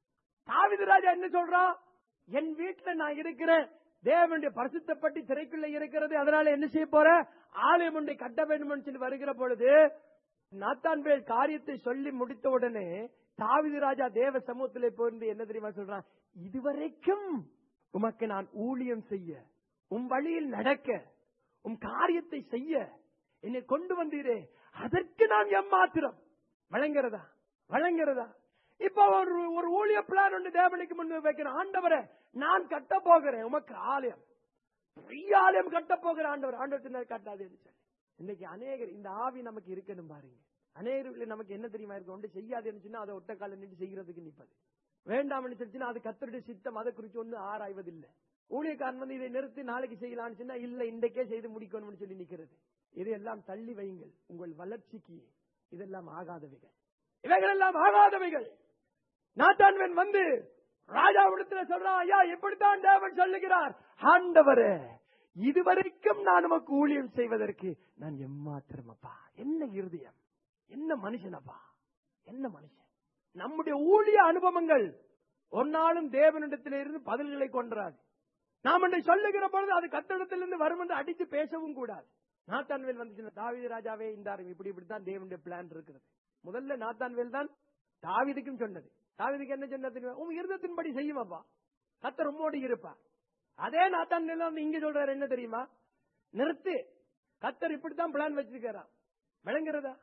தாவிது ராஜா என்ன சொல்றான் என் வீட்டுல நான் இருக்கிறேன் தேவனுடைய பரிசுத்தப்பட்டி திரைக்குள்ள இருக்கிறது அதனால என்ன செய்ய போற ஆலயம் ஒன்றை கட்ட வேண்டும் சொல்லி வருகிற பொழுது நாத்தான்வேல் காரியத்தை சொல்லி முடித்த உடனே தாவிது ராஜா தேவ சமூகத்திலே போயிருந்து என்ன தெரியுமா சொல்றான் இதுவரைக்கும் உமக்கு நான் ஊழியம் செய்ய உம் வழியில் நடக்க உம் காரியத்தை செய்ய என்னை கொண்டு வந்தீரே அதற்கு நான் எம்மாத்திரம் வழங்குறதா வழங்குறதா இப்ப ஒரு ஒரு ஊழிய பிளான் ஒன்று தேவனுக்கு முன்பு வைக்கிறேன் ஆண்டவரே நான் கட்ட போகிறேன் உமக்கு ஆலயம் பெரிய ஆலயம் கட்ட போகிற ஆண்டவர் ஆண்டவர் கட்டாது இன்னைக்கு அநேகர் இந்த ஆவி நமக்கு இருக்கணும் பாருங்க அநேகர்கள் நமக்கு என்ன தெரியுமா இருக்கு ஒன்று செய்யாதுன்னு சொன்னா அதை ஒட்ட கால நின்று செய்யறதுக்கு நிப்பது வேண்டாம்னு சொல்லிச்சுன்னா அது கத்தருடைய சித்தம் அதை குறித்து ஒண்ணு ஆராய்வதில்லை ஊழியக்காரன் வந்து இதை நிறுத்தி நாளைக்கு செய்யலாம்னு சொன்னா இல்ல இன்றைக்கே செய்து முடிக்கணும்னு சொல்லி நிக்கிறது இதையெல்லாம் தள்ளி வையுங்கள் உங்கள் வளர்ச்சிக்கு இதெல்லாம் ஆகாதவைகள் இவைகள் எல்லாம் ஆகாதவைகள் நாட்டான்வன் வந்து ராஜாவிடத்துல சொல்றான் ஐயா இப்படித்தான் தேவன் சொல்லுகிறார் ஆண்டவரே இதுவரைக்கும் நான் நமக்கு ஊழியம் செய்வதற்கு நான் எம்மாத்திரமப்பா என்ன இருதயம் என்ன மனுஷனப்பா என்ன மனுஷன் நம்முடைய ஊழிய அனுபவங்கள் ஒரு நாளும் தேவனிடத்திலிருந்து பதில்களை கொன்றாது நாம் என்று சொல்லுகிற பொழுது அது கத்தடத்திலிருந்து வரும் என்று அடித்து பேசவும் கூடாது நாத்தான்வேல் வந்து தாவீது ராஜாவே இந்தாரும் இப்படி இப்படித்தான் தேவனுடைய பிளான் இருக்கிறது முதல்ல நாத்தான்வேல் தான் தாவீதுக்கும் சொன்னது தாவீதுக்கு என்ன சொன்னது தெரியுமா? உன் இருதத்தின்படி செய்யுமாப்பா கத்தர் உம்மோடு இருப்பா அதே நாத்தான்வேல் வந்து இங்க சொல்றாரு என்ன தெரியுமா நிறுத்து கத்தர் இப்படித்தான் பிளான் வச்சிருக்காரா விளங்குறதா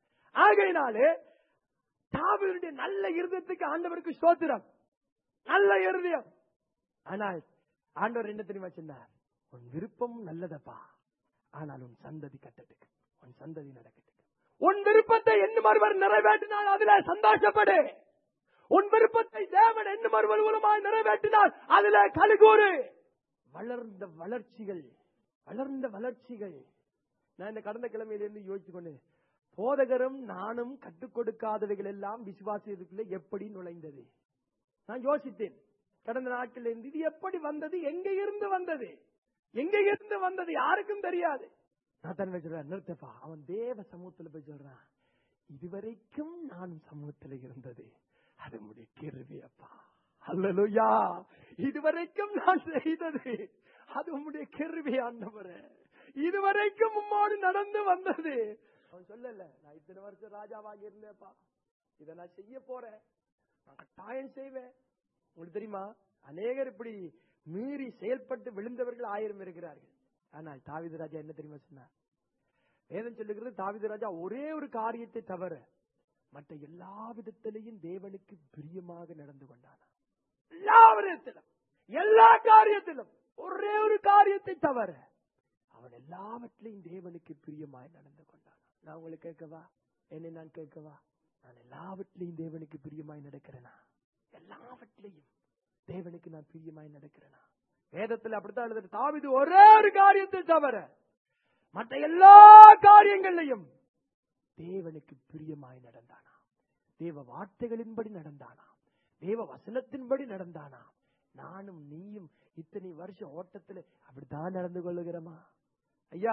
ஆகையினாலே தாவீதுடைய நல்ல இருதயத்துக்கு ஆண்டவருக்கு ஸ்தோத்திரம் நல்ல இருதயம் ஆனால் ஆண்டவர் என்ன தெரியுமா சொன்னார் உன் விருப்பம் நல்லதப்பா ஆனால் உன் சந்ததி கட்டட்டுக்கு உன் சந்ததி நடக்கட்டுக்கு உன் விருப்பத்தை என்னும் ஒருவர் நிறைவேற்றினால் அதுல சந்தோஷப்படு உன் விருப்பத்தை தேவன் என்னும் ஒருவர் மூலமாய் நிறைவேற்றினால் அதுல கழுகூறு வளர்ந்த வளர்ச்சிகள் வளர்ந்த வளர்ச்சிகள் நான் இந்த கடந்த கிழமையிலிருந்து யோசிச்சு கொண்டு போதகரும் நானும் கற்றுக் கொடுக்காதவைகள் எல்லாம் விசுவாசியத்துக்குள்ள எப்படி நுழைந்தது நான் யோசித்தேன் கடந்த நாட்கள் இருந்து இது எப்படி வந்தது எங்க இருந்து வந்தது எங்க இருந்து வந்தது யாருக்கும் தெரியாது நான் தன் சொல்றேன் நிறுத்தப்பா அவன் தேவ சமூகத்துல போய் சொல்றான் இதுவரைக்கும் நான் சமூகத்துல இருந்தது அது உடைய கிருவி அப்பா அல்லலுயா இதுவரைக்கும் நான் செய்தது அது உம்முடைய கிருவி ஆண்டவரே இதுவரைக்கும் உம்மோடு நடந்து வந்தது அவன் சொல்லல நான் இத்தனை வருஷம் ராஜாவாக இருந்தேப்பா இதை நான் செய்ய போறேன் நான் கட்டாயம் செய்வேன் உங்களுக்கு தெரியுமா அநேகர் இப்படி மீறி செயல்பட்டு விழுந்தவர்கள் ஆயிரம் இருக்கிறார்கள் ஆனால் தாவித ராஜா என்ன தெரியுமா சொன்னார் வேதம் சொல்லுகிறது தாவித ராஜா ஒரே ஒரு காரியத்தை தவிர மற்ற எல்லா விதத்திலையும் தேவனுக்கு பிரியமாக நடந்து கொண்டானா எல்லா விதத்திலும் எல்லா காரியத்திலும் ஒரே ஒரு காரியத்தை தவிர அவன் எல்லாவற்றிலையும் தேவனுக்கு பிரியமாய் நடந்து கொண்டான் நான் உங்களுக்கு கேட்கவா என்னை நான் கேட்கவா நான் எல்லாவற்றிலையும் தேவனுக்கு பிரியமாய் நடக்கிறேனா எல்லாவற்றிலையும் தேவனுக்கு நான் பிரியமாய் நடக்கிறேனா வேதத்தில் அப்படித்தான் எழுதுறது தாவிது ஒரே ஒரு காரியத்தை தவிர மற்ற எல்லா காரியங்களையும் தேவனுக்கு பிரியமாய் நடந்தானா தேவ வார்த்தைகளின்படி நடந்தானா தேவ வசனத்தின்படி நடந்தானா நானும் நீயும் இத்தனை வருஷம் ஓட்டத்துல அப்படித்தான் நடந்து கொள்ளுகிறோமா ஐயா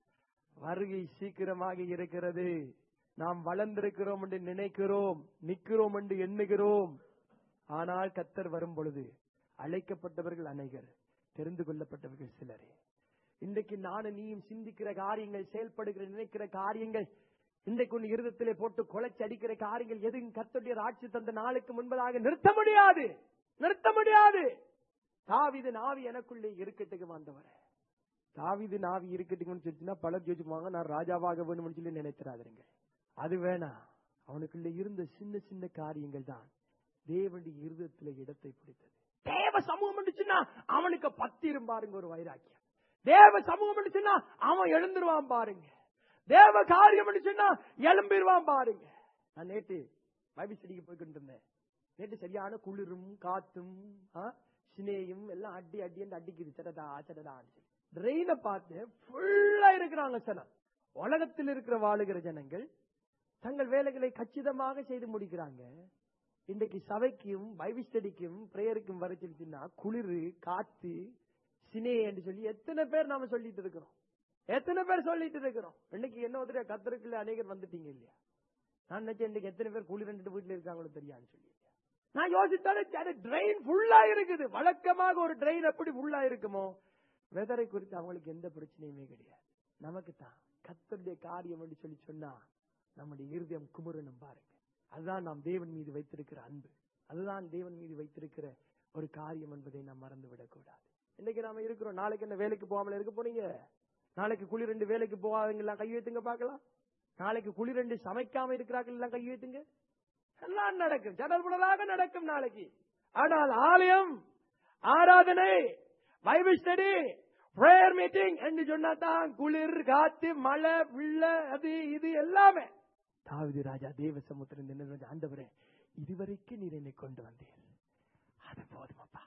வருகை சீக்கிரமாக இருக்கிறது நாம் வளர்ந்திருக்கிறோம் என்று நினைக்கிறோம் நிற்கிறோம் என்று எண்ணுகிறோம் ஆனால் கத்தர் வரும் பொழுது அழைக்கப்பட்டவர்கள் அநேகர் தெரிந்து கொள்ளப்பட்டவர்கள் சிலரே இன்றைக்கு நானும் நீயும் சிந்திக்கிற காரியங்கள் செயல்படுகிற நினைக்கிற காரியங்கள் இன்றைக்கு உன் இருதத்திலே போட்டு குலைச்சு அடிக்கிற காரியங்கள் எதுவும் கத்தருடைய ஆட்சி தந்த நாளுக்கு முன்பதாக நிறுத்த முடியாது நிறுத்த முடியாது தாவிது நாவி எனக்குள்ளே இருக்கட்டுக்கு வந்தவரே தாவிது நாவி இருக்கட்டுக்குன்னு சொல்லிச்சுன்னா பலர் யோசிப்பாங்க நான் ராஜாவாக வேணும்னு சொல்லி நினைத்திராதீங்க அது வேணாம் அவனுக்குள்ள இருந்த சின்ன சின்ன காரியங்கள் தான் தேவனுடைய இருதயத்துல இடத்தை பிடித்தது தேவ சமூகம் இருந்துச்சுன்னா அவனுக்கு பத்திரும் பாருங்க ஒரு வைராக்கியம் தேவ சமூகம் இருந்துச்சுன்னா அவன் எழுந்துருவான் பாருங்க தேவ காரியம் இருந்துச்சுன்னா எழும்பிடுவான் பாருங்க நான் நேற்று பைபிள் ஸ்டடிக்கு போய்கிட்டு இருந்தேன் நேற்று சரியான குளிரும் காத்தும் ஆ, சினேயும் எல்லாம் அடி அடி என்று அடிக்குது சடதா சடதா ட்ரெயினை பார்த்து ஃபுல்லா இருக்கிறாங்க சனம் உலகத்தில் இருக்கிற வாழுகிற ஜனங்கள் தங்கள் வேலைகளை கச்சிதமாக செய்து முடிக்கிறாங்க இன்றைக்கு சபைக்கும் பைபிள் ஸ்டடிக்கும் பிரேயருக்கும் வர சொல்லிச்சுன்னா குளிர் காத்து சினே என்று சொல்லி எத்தனை பேர் நாம சொல்லிட்டு இருக்கிறோம் எத்தனை பேர் சொல்லிட்டு இருக்கிறோம் இன்னைக்கு என்ன ஒருத்தர் கத்தருக்குள்ள அநேகர் வந்துட்டீங்க இல்லையா நான் நினைச்சேன் இன்னைக்கு எத்தனை பேர் குளிர் ரெண்டு வீட்டுல இருக்காங்களோ தெரியான்னு சொல்லி நான் யோசித்தாலே ட்ரெயின் ஃபுல்லா இருக்குது வழக்கமாக ஒரு ட்ரெயின் எப்படி ஃபுல்லா இருக்குமோ வெதரை குறித்து அவங்களுக்கு எந்த பிரச்சனையுமே கிடையாது நமக்கு தான் கத்தருடைய காரியம் என்று சொல்லி சொன்னா நம்முடைய இருதயம் குமுறணும் பாருங்க அதுதான் நாம் தேவன் மீது வைத்திருக்கிற அன்பு அதுதான் தேவன் மீது வைத்திருக்கிற ஒரு காரியம் என்பதை நாம் மறந்து விடக்கூடாது இன்னைக்கு நாம இருக்கிறோம் நாளைக்கு என்ன வேலைக்கு போகாமல இருக்க போறீங்க நாளைக்கு குளிர் ரெண்டு வேலைக்கு போகாதவங்க எல்லாம் கை வைத்துங்க பார்க்கலாம் நாளைக்கு குளிர் ரெண்டு சமைக்காம இருக்கிறார்கள் எல்லாம் கை வைத்துங்க எல்லாம் நடக்கும் சடல்புடலாக நடக்கும் நாளைக்கு ஆனால் ஆலயம் ஆராதனை பைபிள் ஸ்டடி பிரேயர் மீட்டிங் என்று சொன்னா தான் குளிர் காத்து மழை வெள்ள அது இது எல்லாமே தாவிதி ராஜா தேவ சமுத்திரம் நின்று ஆண்டவரே இதுவரைக்கும் நீர் என்னை கொண்டு வந்தீர் அது போதுமப்பா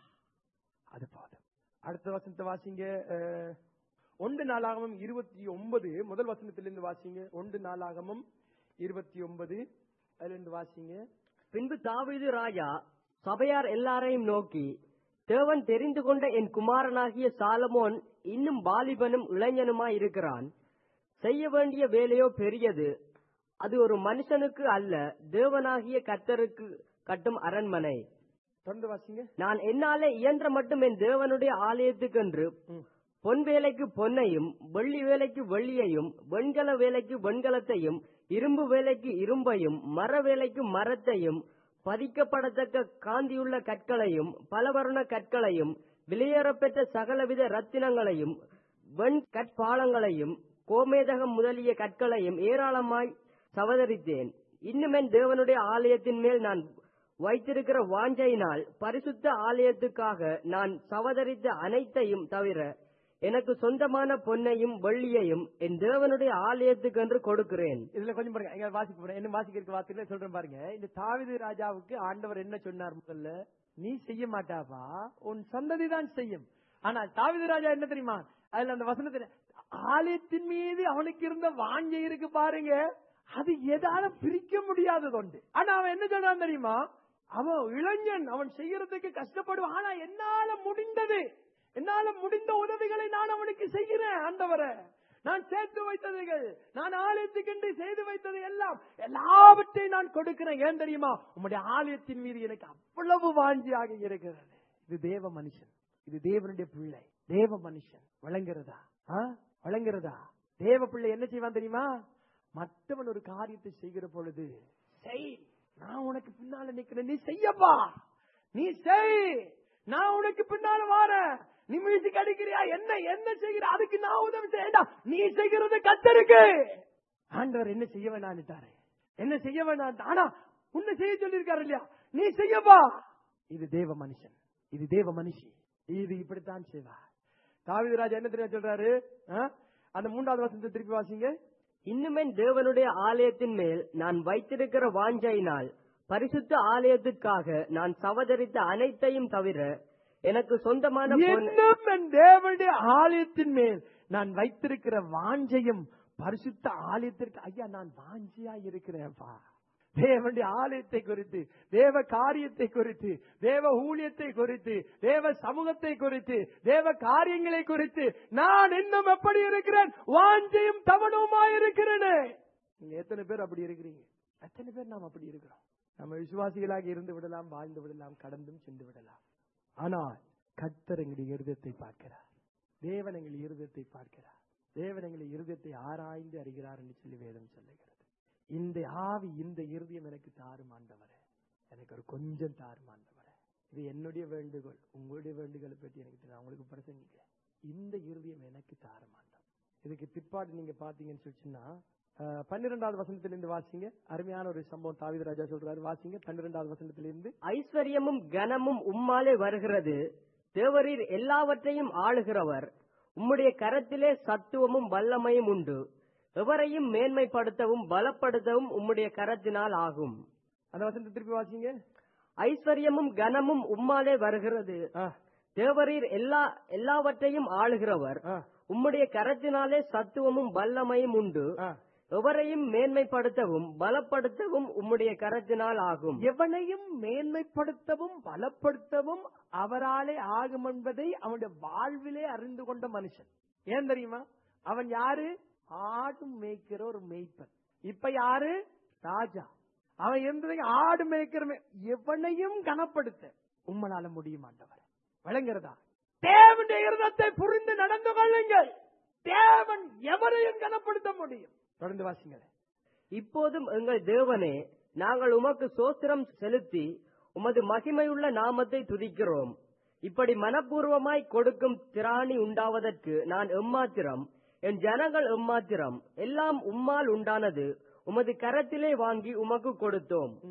அது போதும் அடுத்த வசனத்தை வாசிங்க அஹ், ஒன்று நாளாகமும் இருபத்தி ஒன்பது முதல் வசனத்திலிருந்து வாசிங்க ஒன்று நாளாகமும் இருபத்தி ஒன்பது அதுல இருந்து வாசிங்க பின்பு தாவீது ராஜா சபையார் எல்லாரையும் நோக்கி தேவன் தெரிந்து கொண்ட என் குமாரனாகிய சாலமோன் இன்னும் வாலிபனும் இளைஞனுமாய் இருக்கிறான் செய்ய வேண்டிய வேலையோ பெரியது அது ஒரு மனுஷனுக்கு அல்ல தேவனாகிய கர்த்தருக்கு கட்டும் அரண்மனை தொடர்ந்து வாசிங்க நான் என்னாலே இயன்ற மட்டும் என் தேவனுடைய ஆலயத்துக்கென்று ம். பொன் வேலைக்கு பொன்னையும் வெள்ளி வேலைக்கு வெள்ளியையும் வெண்கல வேலைக்கு வெண்கலத்தையும் இரும்பு வேலைக்கு இரும்பையும் மர வேலைக்கு மரத்தையும் பதிக்கப்படத்தக்க காந்தியுள்ள கற்களையும் பலவர்ண கற்களையும் விலையேறப்பெற்ற சகலவித ரத்தினங்களையும் வெண் கற்பாலங்களையும் கோமேதகம் முதலிய கற்களையும் ஏராளமாய் சவதரித்தேன் இன்னும் என் தேவனுடைய ஆலயத்தின் மேல் நான் வைத்திருக்கிற வாஞ்சையினால் பரிசுத்த ஆலயத்துக்காக நான் சவதரித்த அனைத்தையும் தவிர எனக்கு சொந்தமான பொன்னையும் வெள்ளியையும் என் தேவனுடைய ஆலயத்துக்கென்று கொடுக்கிறேன் இதுல கொஞ்சம் பாருங்க எங்க வாசிக்க போறேன் என்ன வாசிக்க இருக்க வார்த்தையில சொல்றேன் பாருங்க இந்த தாவீது ராஜாவுக்கு ஆண்டவர் என்ன சொன்னார் முதல்ல நீ செய்ய மாட்டாப்பா உன் சந்ததி தான் செய்யும் ஆனால் தாவீது ராஜா என்ன தெரியுமா அதுல அந்த வசனத்துல ஆலயத்தின் மீது அவனுக்கு இருந்த வாஞ்சை இருக்கு பாருங்க அது எதால பிரிக்க முடியாதது உண்டு ஆனா அவன் என்ன சொல்றான் தெரியுமா அவன் இளைஞன் அவன் செய்யறதுக்கு கஷ்டப்படுவான் ஆனா என்னால முடிந்தது என்னால முடிந்த உதவிகளை நான் அவனுக்கு செய்கிறேன் ஆண்டவரை நான் சேர்த்து வைத்ததுகள் நான் ஆலயத்துக்கென்று செய்து வைத்தது எல்லாம் எல்லாவற்றையும் நான் கொடுக்கிறேன் ஏன் தெரியுமா உம்முடைய ஆலயத்தின் மீது எனக்கு அவ்வளவு வாஞ்சியாக இருக்கிறது இது தேவ மனுஷன் இது தேவனுடைய பிள்ளை தேவ மனுஷன் வழங்குறதா ஆ? வழங்குறதா தேவ பிள்ளை என்ன செய்வான் தெரியுமா மற்றவன் ஒரு காரியத்தை செய்கிற பொழுது செய் நான் உனக்கு பின்னால நிக்கிறேன் நீ செய்யப்பா நீ செய் நான் உனக்கு பின்னால வாரேன் நீ மியூசிக் அடிக்கிறியா என்ன என்ன செய்கிற அதுக்கு நான் உதவி செய்யடா நீ செய்கிறது கத்தருக்கு ஆண்டவர் என்ன செய்ய வேண்டாம்னுட்டாரு என்ன செய்ய வேண்டாம் ஆனா உன்னை செய்ய சொல்லியிருக்காரு இல்லையா நீ செய்யப்பா இது தேவ மனுஷன் இது தேவ மனுஷி இது இப்படித்தான் செய்வா தாவீது ராஜா என்ன தெரியும் சொல்றாரு ஆ? அந்த மூன்றாவது வசனத்தை திருப்பி வாசிங்க இன்னும் என் தேவனுடைய ஆலயத்தின் மேல் நான் வைத்திருக்கிற வாஞ்சையினால் பரிசுத்த ஆலயத்துக்காக நான் சவதரித்த அனைத்தையும் தவிர எனக்கு சொந்தமான பொன் இன்னும் என் தேவனுடைய ஆலயத்தின் மேல் நான் வைத்திருக்கிற வாஞ்சையும் பரிசுத்த ஆலயத்திற்கு ஐயா நான் வாஞ்சியா இருக்கிறேன்ப்பா தேவனுடைய ஆலயத்தை குறித்து தேவ காரியத்தை குறித்து தேவ ஊழியத்தை குறித்து தேவ சமூகத்தை குறித்து தேவ காரியங்களை குறித்து நான் இன்னும் எப்படி இருக்கிறேன் வாஞ்சையும் தவணவுமாய் இருக்கிறேனே நீங்க எத்தனை பேர் அப்படி இருக்கிறீங்க எத்தனை பேர் நாம் அப்படி இருக்கிறோம் நம்ம விசுவாசிகளாக இருந்து விடலாம் வாழ்ந்து விடலாம் கடந்தும் சென்று விடலாம் ஆனால் கர்த்தர் எங்களுடைய இருதயத்தை பார்க்கிறார் தேவன் எங்கள் இருதயத்தை பார்க்கிறார் தேவன் எங்கள் இருதயத்தை ஆராய்ந்து அறிகிறார் என்று சொல்லி வேதம் சொல்லுகிறது இந்த ஆவி இந்த இருதயம் எனக்கு தாரும் ஆண்டவரே எனக்கு ஒரு கொஞ்சம் தாரும் ஆண்டவரே இது என்னுடைய வேண்டுகோள் உங்களுடைய வேண்டுகோளை பற்றி எனக்கு தெரியும். நான் உங்களுக்கு பிரசங்கிக்கிறேன் இந்த இருதயம் எனக்கு தாரும் ஆண்டவர் இதுக்கு பிற்பாடு நீங்க பாத்தீங்கன்னு சொல்லிச்சுன்னா அஹ், பன்னிரெண்டாவது வசனத்திலிருந்து வாசிங்க அருமையான ஒரு சம்பவம் தாவீது ராஜா சொல்றாரு வாசிங்க பன்னிரெண்டாவது வசனத்திலிருந்து ஐஸ்வர்யமும் கனமும் உம்மாலே வருகிறது தேவரீர் எல்லாவற்றையும் ஆளுகிறவர் உம்முடைய கரத்திலே சத்துவமும் வல்லமையும் உண்டு எவரையும் மேன்மைப்படுத்தவும் பலப்படுத்தவும் உம்முடைய கரத்தினால் ஆகும் அந்த வசனத்தை திருப்பி வாசிங்க ஐஸ்வர்யமும் கனமும் உம்மாலே வருகிறது ஆ, தேவரீர் எல்லா எல்லாவற்றையும் ஆளுகிறவர் ஆ, உம்முடைய கரத்தினாலே சத்துவமும் வல்லமையும் உண்டு ஆ. எவரையும் மேன்மைப்படுத்தவும் பலப்படுத்தவும் உம்முடைய கரத்தினால் ஆகும் எவனையும் மேன்மைப்படுத்தவும் பலப்படுத்தவும் அவராலே ஆகும் என்பதை அவனுடைய வாழ்விலே அறிந்து கொண்ட மனுஷன் ஏன் தெரியுமா அவன் யாரு ஆடு மேய்க்கிற ஒரு மேய்ப்பன் இப்ப யாரு ராஜா அவன் இருந்ததை ஆடு மேய்க்கிற மே- எவனையும் கனப்படுத்த உம்மளால முடியும் ஆண்டவர் விளங்குறதா தேவனுடைய இருதத்தை புரிந்து நடந்து கொள்ளுங்கள் தேவன் எவரையும் கனப்படுத்த முடியும் தொடர்ந்து வாசிங்களேன் இப்போதும் எங்கள் தேவனே நாங்கள் உமக்கு சோத்திரம் செலுத்தி உமது மகிமையுள்ள நாமத்தை துதிக்கிறோம் இப்படி மனப்பூர்வமாய் கொடுக்கும் திராணி உண்டாவதற்கு நான் எம்மாத்திரம் என் ஜனங்கள் எம்மாத்திரம் எல்லாம் உம்மால் உண்டானது உமது கரத்திலே வாங்கி உமக்கு கொடுத்தோம் ம்.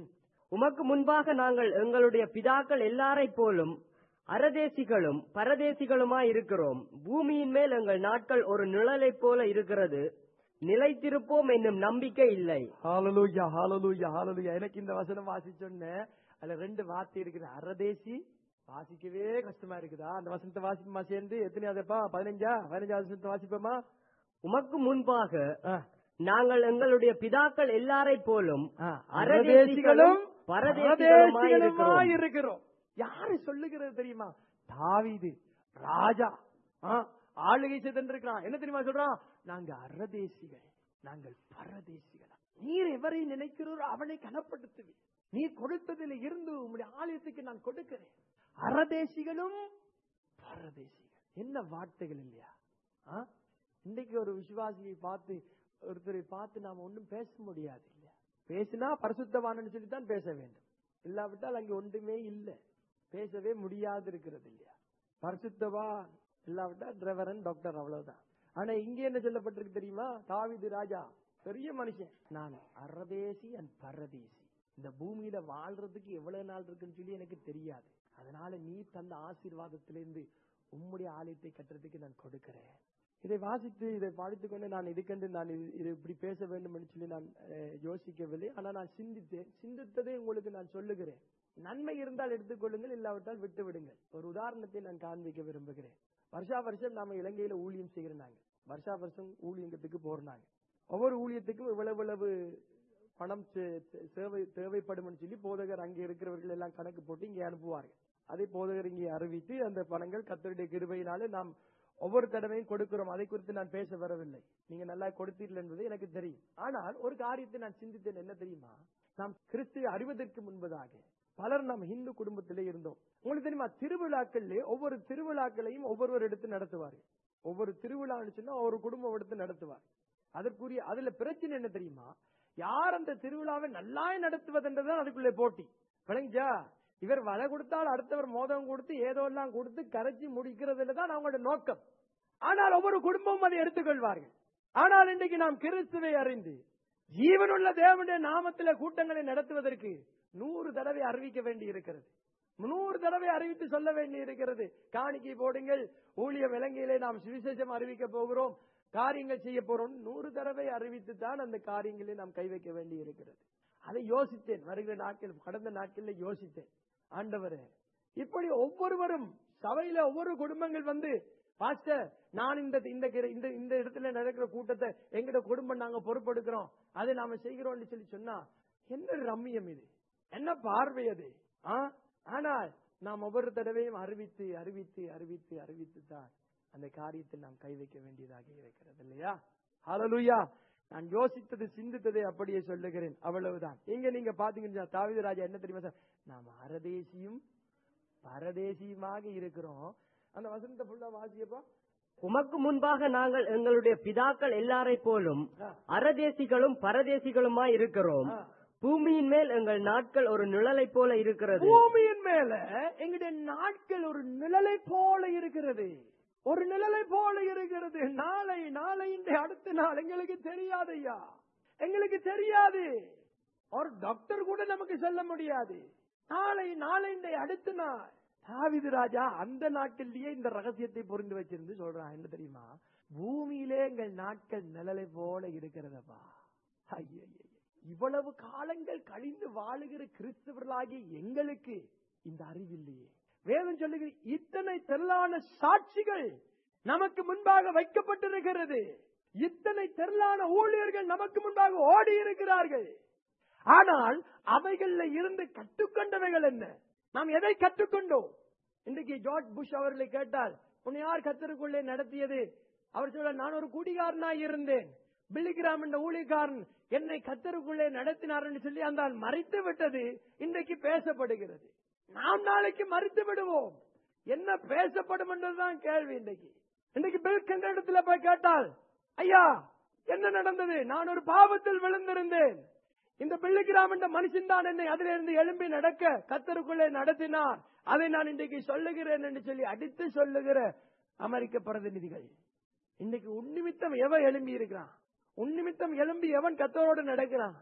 உமக்கு முன்பாக நாங்கள் எங்களுடைய பிதாக்கள் எல்லாரைப் போலும் அரதேசிகளும் பரதேசிகளுமாய் இருக்கிறோம் பூமியின் மேல் எங்கள் நாட்கள் ஒரு நிழலைப் போல இருக்கிறது நிலைத்திருப்போம் என்னும் நம்பிக்கை இல்லை ஹalleluya ஹalleluya ஹalleluya எனக்கு இந்த வசனம் வாசிச்சோன்னே அதுல ரெண்டு வார்த்தை இருக்குது அரதேசி வாசிக்கவே கஷ்டமா இருக்குதா அந்த வசனத்தை வாசிப்போமா சேர்ந்து எத்தனை அதப்பா பதினஞ்சா பதினஞ்சா வசனத்தை வாசிப்போமா உமக்கு முன்பாக ஆ. நாங்கள் எங்களுடைய பிதாக்கள் எல்லாரைப் போலும் ஆ, அரதேசிகளும் பரதேசிகளுமாய் இருக்கிறோம் பரதேசிகளுமாய் இருக்கிறோம் யாரு சொல்லுகிறது தெரியுமா தாவீது ராஜா ஆ, ஆளுகை செய்திருக்கிறான் என்ன தெரியுமா சொல்றான் நாங்க அரதேசிகள் நாங்கள் பரதேசிகள் நீர் எவரை நினைக்கிறோரோ அவனை கனப்படுத்துவீர் நீ கொடுத்ததில் இருந்து உம்முடைய ஆலயத்துக்கு நான் கொடுக்கிறேன் அரதேசிகளும் பரதேசிகள் என்ன வார்த்தைகள் இல்லையா ஆ? இன்னைக்கு ஒரு விசுவாசியை பார்த்து ஒருத்தரை பார்த்து நாம ஒண்ணும் பேச முடியாது இல்லையா பேசினா பரிசுத்தவானன்னு சொல்லி தான் பேச வேண்டும் இல்லாவிட்டால் அங்கே ஒன்றுமே இல்லை பேசவே முடியாது இருக்கிறது இல்லையா பரிசுத்தவான் இல்லாவிட்டால் டிரைவரன் டாக்டர் அவ்வளவுதான் ஆனா இங்க என்ன சொல்லப்பட்டிருக்கு தெரியுமா தாவீது ராஜா பெரிய மனுஷன் நான் அரதேசி அண்ட் பரதேசி இந்த பூமியில வாழ்றதுக்கு எவ்வளவு நாள் இருக்குன்னு சொல்லி எனக்கு தெரியாது அதனால நீ தந்த ஆசீர்வாதத்திலிருந்து உம்முடைய ஆலயத்தை கட்டுறதுக்கு நான் கொடுக்கிறேன் இதை வாசித்து இதை படித்துக் கொண்டு நான் இதுக்கென்று நான் இது இது இப்படி பேச வேண்டும் என்று சொல்லி நான் அஹ், யோசிக்கவில்லை ஆனா நான் சிந்தித்தேன் சிந்தித்ததை உங்களுக்கு நான் சொல்லுகிறேன் நன்மை இருந்தால் எடுத்துக்கொள்ளுங்கள் இல்லாவிட்டால் விட்டு விடுங்கள் ஒரு உதாரணத்தை நான் காண்பிக்க விரும்புகிறேன் வருஷா வருஷம் நாம இலங்கையில ஊழியம் செய்கிறோம் நாங்க வருஷா வருஷம் ஊழியத்துக்கு போறாங்க ஒவ்வொரு ஊழியத்துக்கும் இவ்வளவு இவ்வளவு பணம் சே- சே- சேவை தேவைப்படும் சொல்லி போதகர் அங்கே இருக்கிறவர்கள் எல்லாம் கணக்கு போட்டு இங்கே அனுப்புவார்கள் அதை போதகர் இங்கே அறிவித்து அந்த பணங்கள் கத்தருடைய கிருபையினாலே நாம் ஒவ்வொரு தடவையும் கொடுக்கிறோம் அதை குறித்து நான் பேச வரவில்லை நீங்க நல்லா கொடுத்தீர்கள் என்பது எனக்கு தெரியும் ஆனால் ஒரு காரியத்தை நான் சிந்தித்தேன் என்ன தெரியுமா நாம் கிறிஸ்துவை அறிவதற்கு முன்பதாக பலர் நாம் இந்து குடும்பத்திலே இருந்தோம் உங்களுக்கு தெரியுமா திருவிழாக்கள்ல ஒவ்வொரு திருவிழாக்களையும் ஒவ்வொருவர் எடுத்து நடத்துவார்கள் ஒவ்வொரு திருவிழான்னு சொன்னா ஒரு குடும்பம் எடுத்து நடத்துவார் அதற்குரிய அதுல பிரச்சனை என்ன தெரியுமா யார் அந்த திருவிழாவை நல்லாய் நடத்துவதுன்றதுதான் அதுக்குள்ளே போட்டி விளங்கிச்சா இவர் வலை கொடுத்தால் அடுத்தவர் மோதம் கொடுத்து ஏதோ எல்லாம் கொடுத்து கரைச்சி முடிக்கிறதுல தான் அவங்களோட நோக்கம் ஆனால் ஒவ்வொரு குடும்பமும் அதை எடுத்துக்கொள்வார்கள் ஆனால் இன்றைக்கு நாம் கிறிஸ்துவை அறிந்து ஜீவனுள்ள தேவனுடைய நாமத்தில கூட்டங்களை நடத்துவதற்கு நூறு தடவை அறிவிக்க வேண்டி இருக்கிறது நூறு தடவை அறிவித்து சொல்ல வேண்டி இருக்கிறது காணிக்கை போடுங்கள் ஊழிய விலங்கையிலே நாம் சுவிசேஷம் அறிவிக்க போகிறோம் காரியங்கள் செய்ய போறோம் நூறு தடவை அறிவித்து தான் அந்த காரியங்களை நாம் கை வைக்க வேண்டி இருக்கிறது அதை யோசித்தேன் வருகிற நாட்கள் கடந்த நாட்களில் யோசித்தேன் ஆண்டவரே இப்படி ஒவ்வொருவரும் சபையில ஒவ்வொரு குடும்பங்கள் வந்து பாஸ்டர் நான் இந்த இந்த கிர- இந்த இந்த இடத்துல நடக்கிற கூட்டத்தை எங்கட குடும்பம் நாங்க பொறுப்பெடுக்கிறோம் அதை நாம செய்கிறோம்னு சொல்லி சொன்னா என்ன ரம்மியம் இது என்ன பார்வை அது ஆ? ஆனால் நாம் ஒவ்வொரு தடவையும் அறிவித்து அறிவித்து அறிவித்து அறிவித்து தான் அந்த காரியத்தை நாம் கை வைக்க வேண்டியதாக இருக்கிறது இல்லையா ஹalleluya நான் யோசித்தது சிந்தித்ததை அப்படியே சொல்லுகிறேன் அவ்வளவுதான் இங்க நீங்க பாத்தீங்கன்னா தாவீது ராஜா என்ன தெரியுமா சார் நாம் அரதேசியும் பரதேசியுமாக இருக்கிறோம் அந்த வசனத்தை ஃபுல்லா வாசியப்பா உமக்கு முன்பாக நாங்கள் எங்களுடைய பிதாக்கள் எல்லாரைப் போலும் அரதேசிகளும் பரதேசிகளுமாய் இருக்கிறோம் ஆ. பூமியின் மேல் எங்கள் நாட்கள் ஒரு நிழலைப் போல இருக்கிறது பூமியின் மேல எங்களுடைய நாட்கள் ஒரு நிழலை போல இருக்கிறது ஒரு நிழலை போல இருக்கிறது நாளை நாளை இன்றைய அடுத்த நாள் எங்களுக்கு தெரியாது ஐயா எங்களுக்கு தெரியாது ஒரு டாக்டர் கூட நமக்கு சொல்ல முடியாது நாளை நாளை இன்றைய அடுத்த நாள் தாவிது ராஜா அந்த நாட்டிலேயே இந்த ரகசியத்தை புரிந்து வச்சிருந்து சொல்றான் என்ன தெரியுமா பூமியிலே எங்கள் நாட்கள் நிழலை போல இருக்கிறதப்பா ஐயையே இவ்வளவு காலங்கள் கழிந்து வாழுகிற கிறிஸ்தவர்களாகிய எங்களுக்கு இந்த அறிவில்லையே வேதம் சொல்லுகிற இத்தனை திரளான சாட்சிகள் நமக்கு முன்பாக வைக்கப்பட்டிருக்கிறது இத்தனை திரளான ஊழியர்கள் நமக்கு முன்பாக ஓடி இருக்கிறார்கள் ஆனால் அவைகள்ல இருந்து கற்றுக்கொண்டவைகள் என்ன நாம் எதை கற்றுக்கொண்டோம் இன்றைக்கு ஜார்ஜ் புஷ் அவர்களை கேட்டால் உன்னை யார் கத்தருக்குள்ளே நடத்தியது அவர் சொல்ல நான் ஒரு குடிகாரனாய் இருந்தேன் பில்லிகிராம் என்ற ஊழியக்காரன் என்னை கத்தருக்குள்ளே நடத்தினார் என்று சொல்லி அந்த ஆள் மறைத்து விட்டது இன்றைக்கு பேசப்படுகிறது நாம் நாளைக்கு மறித்து விடுவோம் என்ன பேசப்படும் என்றுதான் கேள்வி இன்றைக்கு இன்றைக்கு பில் இடத்துல போய் கேட்டால் ஐயா என்ன நடந்தது நான் ஒரு பாவத்தில் விழுந்திருந்தேன் இந்த பிள்ளைகிராம் என்ற மனுஷன் தான் என்னை அதிலிருந்து எழும்பி நடக்க கத்தருக்குள்ளே நடத்தினார் அதை நான் இன்றைக்கு சொல்லுகிறேன் என்று சொல்லி அடித்து சொல்லுகிற அமெரிக்க பிரதிநிதிகள் இன்னைக்கு உன்னிமித்தம் எவன் எழும்பி இருக்கிறான் உன்னிமித்தம் எழும்பி எவன் கத்தரோடு நடக்கிறான்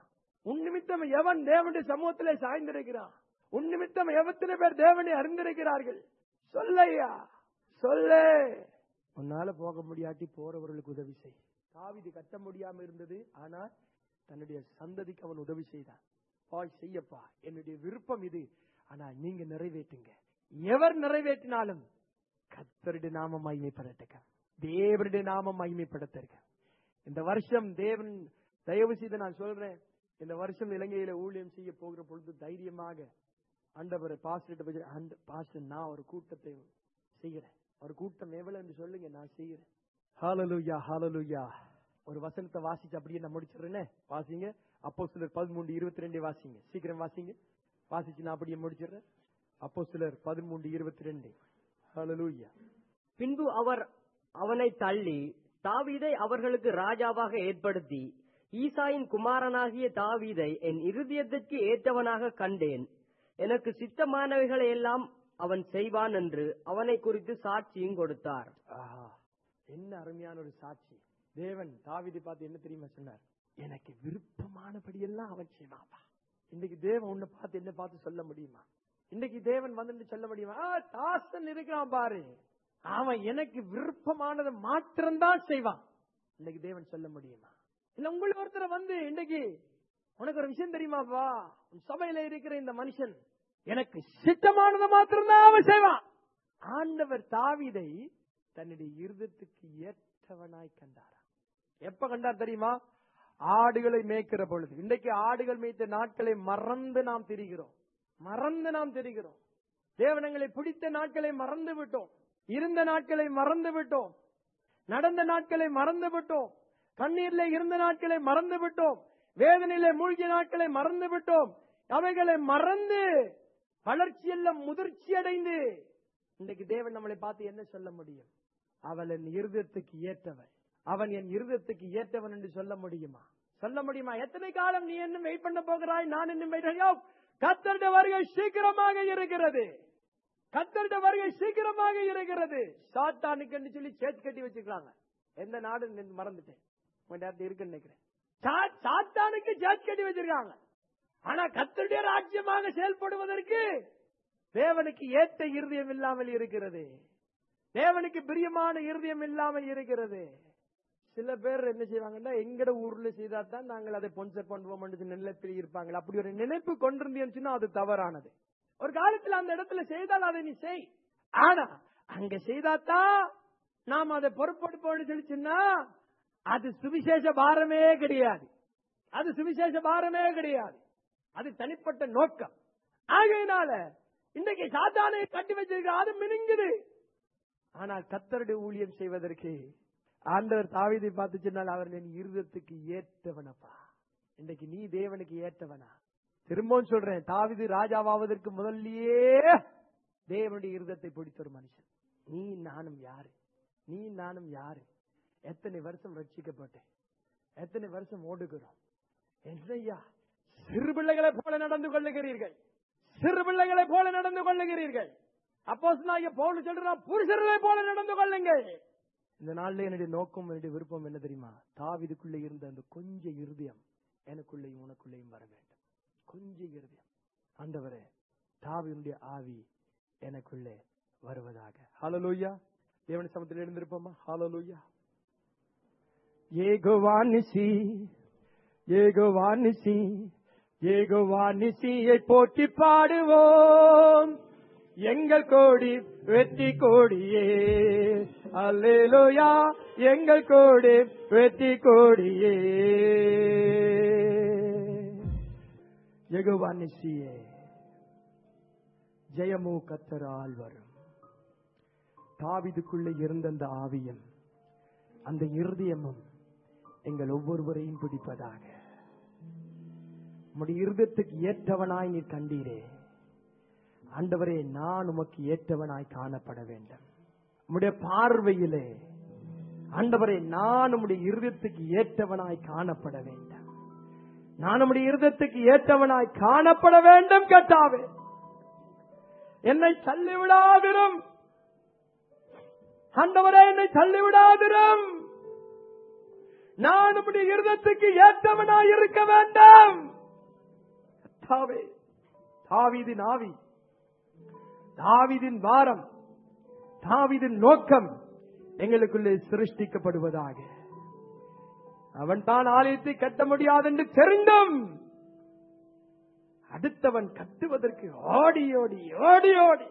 உன் நிமித்தம் எவன் தேவனுடைய சமூகத்திலே சாய்ந்திருக்கிறான் உன் நிமித்தம் எவத்தின பேர் தேவனை அறிந்திருக்கிறார்கள் சொல்லையா சொல்லு உன்னால போக முடியாட்டி போறவர்களுக்கு உதவி செய் தாவிது கட்ட முடியாம இருந்தது ஆனா தன்னுடைய சந்ததிக்கு அவன் உதவி செய்தான் போய் செய்யப்பா என்னுடைய விருப்பம் இது ஆனா நீங்க நிறைவேற்றுங்க எவர் நிறைவேற்றினாலும் கத்தருடைய நாமம் மகிமைப்படட்டுங்க தேவனுடைய நாமம் மகிமைப்படுத்திருக்க இந்த வருஷம் தேவன் தயவு செய்து நான் சொல்றேன் இந்த வருஷம் இலங்கையில ஊழியம் செய்ய போகிற பொழுது தைரியமாக ஆண்டவரை பாஸ்டர் பாஸ்டர் நான் ஒரு கூட்டத்தை செய்கிறேன் ஒரு கூட்டம் எவ்வளவு என்று சொல்லுங்க நான் செய்கிறேன் ஹalleluya ஹalleluya ஒரு வசனத்தை வாசிச்சு அப்படியே நான் முடிச்சிடுறேனே வாசிங்க அப்போ சிலர் பதிமூன்று இருபத்தி ரெண்டு வாசிங்க சீக்கிரம் வாசிங்க வாசிச்சு நான் அப்படியே முடிச்சிடுறேன் அப்போ சிலர் பதிமூன்று இருபத்தி ரெண்டு ஹalleluya பின்பு அவர் அவனை தள்ளி தாவீதை அவர்களுக்கு ராஜாவாக ஏற்படுத்தி ஈசாயின் குமாரனாகிய தாவீதை என் இருதயத்திற்கு ஏற்றவனாக கண்டேன் எனக்கு சித்தமானவைகளை எல்லாம் அவன் செய்வான் என்று அவனை குறித்து சாட்சியும் கொடுத்தார் ஆஹா என்ன அருமையான ஒரு சாட்சி தேவன் தாவீதை பார்த்து என்ன தெரியுமா சொன்னார் எனக்கு விருப்பமானபடி எல்லாம் அவன் செய்வாப்பா இன்னைக்கு தேவன் உன்னை பார்த்து என்ன பார்த்து சொல்ல முடியுமா இன்னைக்கு தேவன் வந்து சொல்ல முடியுமா ஆ, தாசன் இருக்கான் பாரு அவன் எனக்கு விருப்பமானதை மாத்திரம்தான் செய்வான் இன்னைக்கு தேவன் சொல்ல முடியுமா இல்ல உங்களை ஒருத்தர் வந்து இன்னைக்கு உனக்கு ஒரு விஷயம் தெரியுமாப்பா உன் சபையில இருக்கிற இந்த மனுஷன் எனக்கு சித்தமானதை மாத்திரம்தான் அவன் செய்வான் ஆண்டவர் தாவீதை தன்னுடைய இருதத்துக்கு ஏற்றவனாய் கண்டாரா எப்ப கண்டார் தெரியுமா ஆடுகளை மேய்க்கிற பொழுது இன்றைக்கு ஆடுகள் மேய்த்த நாட்களை மறந்து நாம் திரிகிறோம் மறந்து நாம் திரிகிறோம் தேவனங்களை பிடித்த நாட்களை மறந்து விட்டோம் இருந்த நாட்களை மறந்து விட்டோம் நடந்த நாட்களை மறந்து விட்டோம் கண்ணீர்ல இருந்த நாட்களை மறந்து விட்டோம் வேதனையில மூழ்கிய நாட்களை மறந்து விட்டோம் அவைகளை மறந்து வளர்ச்சியெல்லாம் முதிர்ச்சி அடைந்து இன்றைக்கு தேவன் நம்மளை பார்த்து என்ன சொல்ல முடியும் அவள் என் இருதயத்துக்கு ஏற்றவன் அவன் என் இருதயத்துக்கு ஏற்றவன் என்று சொல்ல முடியுமா சொல்ல முடியுமா எத்தனை காலம் நீ என்ன வெயிட் பண்ண போகிறாய் நான் இன்னும் wait பண்ண- யோ, கர்த்தருடைய வருகை சீக்கிரமாக இருக்கிறது கத்தருடைய வருகை சீக்கிரமாக இருக்கிறது சாத்தானுக்கு சொல்லி சேர்த்து கட்டி வச்சிருக்காங்க எந்த நாடு நின்னு மறந்துட்டேன் கொஞ்ச நேரத்தில் இருக்குன்னு நினைக்கிறேன் சா- சாத்தானுக்கு சேர்த்து கட்டி வச்சிருக்காங்க ஆனா கத்தருடைய ராஜ்யமாக செயல்படுவதற்கு தேவனுக்கு ஏற்ற இருதயம் இல்லாமல் இருக்கிறது தேவனுக்கு பிரியமான இருதயம் இல்லாமல் இருக்கிறது சில பேர் என்ன செய்வாங்கன்னா எங்கட ஊர்ல செய்தா தான் நாங்கள் அதை பொன்சர் பண்ணுவோம் நிலத்தில் இருப்பாங்க அப்படி ஒரு நினைப்பு கொண்டிருந்தீங்கன்னா அது தவறானது ஒரு காலத்துல அந்த இடத்துல செய்தால் அதை நீ செய் ஆனா அங்க செய்தாதான் நாம் அதை பொறுப்பெடுப்போம்னு சொல்லிச்சுன்னா அது சுவிசேஷ பாரமே கிடையாது அது சுவிசேஷ பாரமே கிடையாது அது தனிப்பட்ட நோக்கம் ஆகையினால இன்றைக்கு சாத்தானை கட்டி வச்சிருக்க அது மினுங்குது ஆனால் கத்தருடைய ஊழியம் செய்வதற்கு ஆண்டவர் தாவீதை பார்த்து சொன்னால் அவர் என் இருதத்துக்கு ஏற்றவனப்பா இன்னைக்கு நீ தேவனுக்கு ஏற்றவனா திரும்பவும் சொல்றேன் தாவீது ராஜாவாவதற்கு முதல்லயே தேவனுடைய இருதத்தை பிடித்த ஒரு மனுஷன் நீ நானும் யாரு நீ நானும் யாரு எத்தனை வருஷம் ரட்சிக்கப்பட்டேன் எத்தனை வருஷம் ஓடுகிறோம் என்னையா சிறு பிள்ளைகளை போல நடந்து கொள்ளுகிறீர்கள் சிறு பிள்ளைகளை போல நடந்து கொள்ளுகிறீர்கள் அப்போ பவுல் சொல்றான் புருஷர்களை போல நடந்து கொள்ளுங்கள் இந்த நாள்ல என்னுடைய நோக்கம் என்னுடைய விருப்பம் என்ன தெரியுமா தாவிதுக்குள்ளே இருந்த அந்த கொஞ்ச இருதயம் எனக்குள்ளேயும் உனக்குள்ளேயும் வர வேண்டும் கொஞ்ச இருதயம் ஆண்டவரே தாவினுடைய ஆவி எனக்குள்ளே வருவதாக ஹalleluya தேவன் சமத்தில் எழுந்திருப்போமா ஹalleluya ஏகோவானிசி ஏகோவானிசி ஏகோவானிசியை போற்றி பாடுவோம் எங்கள் கோடி வெற்றி கோடியே அல்லேலோயா எங்கள் கோடி வெற்றி கோடியே யெகோவானிசியே ஜெயமோ கத்தரால் வரும் தாவிதுக்குள்ளே இருந்த அந்த ஆவியம் அந்த இருதயமும் எங்கள் ஒவ்வொருவரையும் பிடிப்பதாக உம்முடைய இருதயத்துக்கு ஏற்றவனாய் நீர் கண்டீரே ஆண்டவரே நான் உமக்கு ஏற்றவனாய் காணப்பட வேண்டும் உம்முடைய பார்வையிலே ஆண்டவரே நான் உம்முடைய இருதயத்துக்கு ஏற்றவனாய் காணப்பட வேண்டும் நான் உம்முடைய இருதயத்துக்கு ஏற்றவனாய் காணப்பட வேண்டும் கேட்டாவே என்னை தள்ளிவிடாதிரும் ஆண்டவரே என்னை தள்ளிவிடாதிரும் நான் உம்முடைய இருதயத்துக்கு ஏற்றவனாய் இருக்க வேண்டும் கர்த்தாவே தாவீதின் ஆவி தாவீதின் வாரம் தாவீதின் நோக்கம் எங்களுக்குள்ளே சிருஷ்டிக்கப்படுவதாக அவன் தான் ஆலயத்தை கட்ட முடியாது என்று தெரிந்தும் அடுத்தவன் கட்டுவதற்கு ஓடி ஓடி ஓடி ஓடி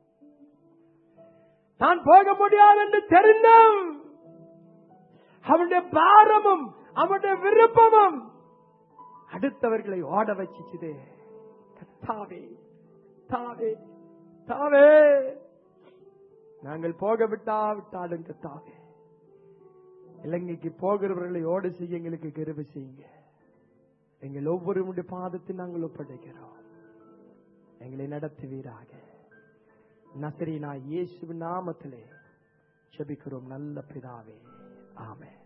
தான் போக முடியாது என்று தெரிந்தும் அவனுடைய பாரமும் அவனுடைய விருப்பமும் அடுத்தவர்களை ஓட வச்சுச்சுதே கத்தாவே தாவே தாவே நாங்கள் போக விட்டா விட்டாலும் கத்தாவே இலங்கைக்கு போகிறவர்களை ஓட செய்ய எங்களுக்கு கிருபை செய்யுங்க எங்கள் ஒவ்வொருவருடைய பாதத்தை நாங்கள் ஒப்படைக்கிறோம் எங்களை நடத்துவீராக நசரீனா இயேசு நாமத்திலே ஜெபிக்கிறோம் நல்ல பிதாவே ஆமென்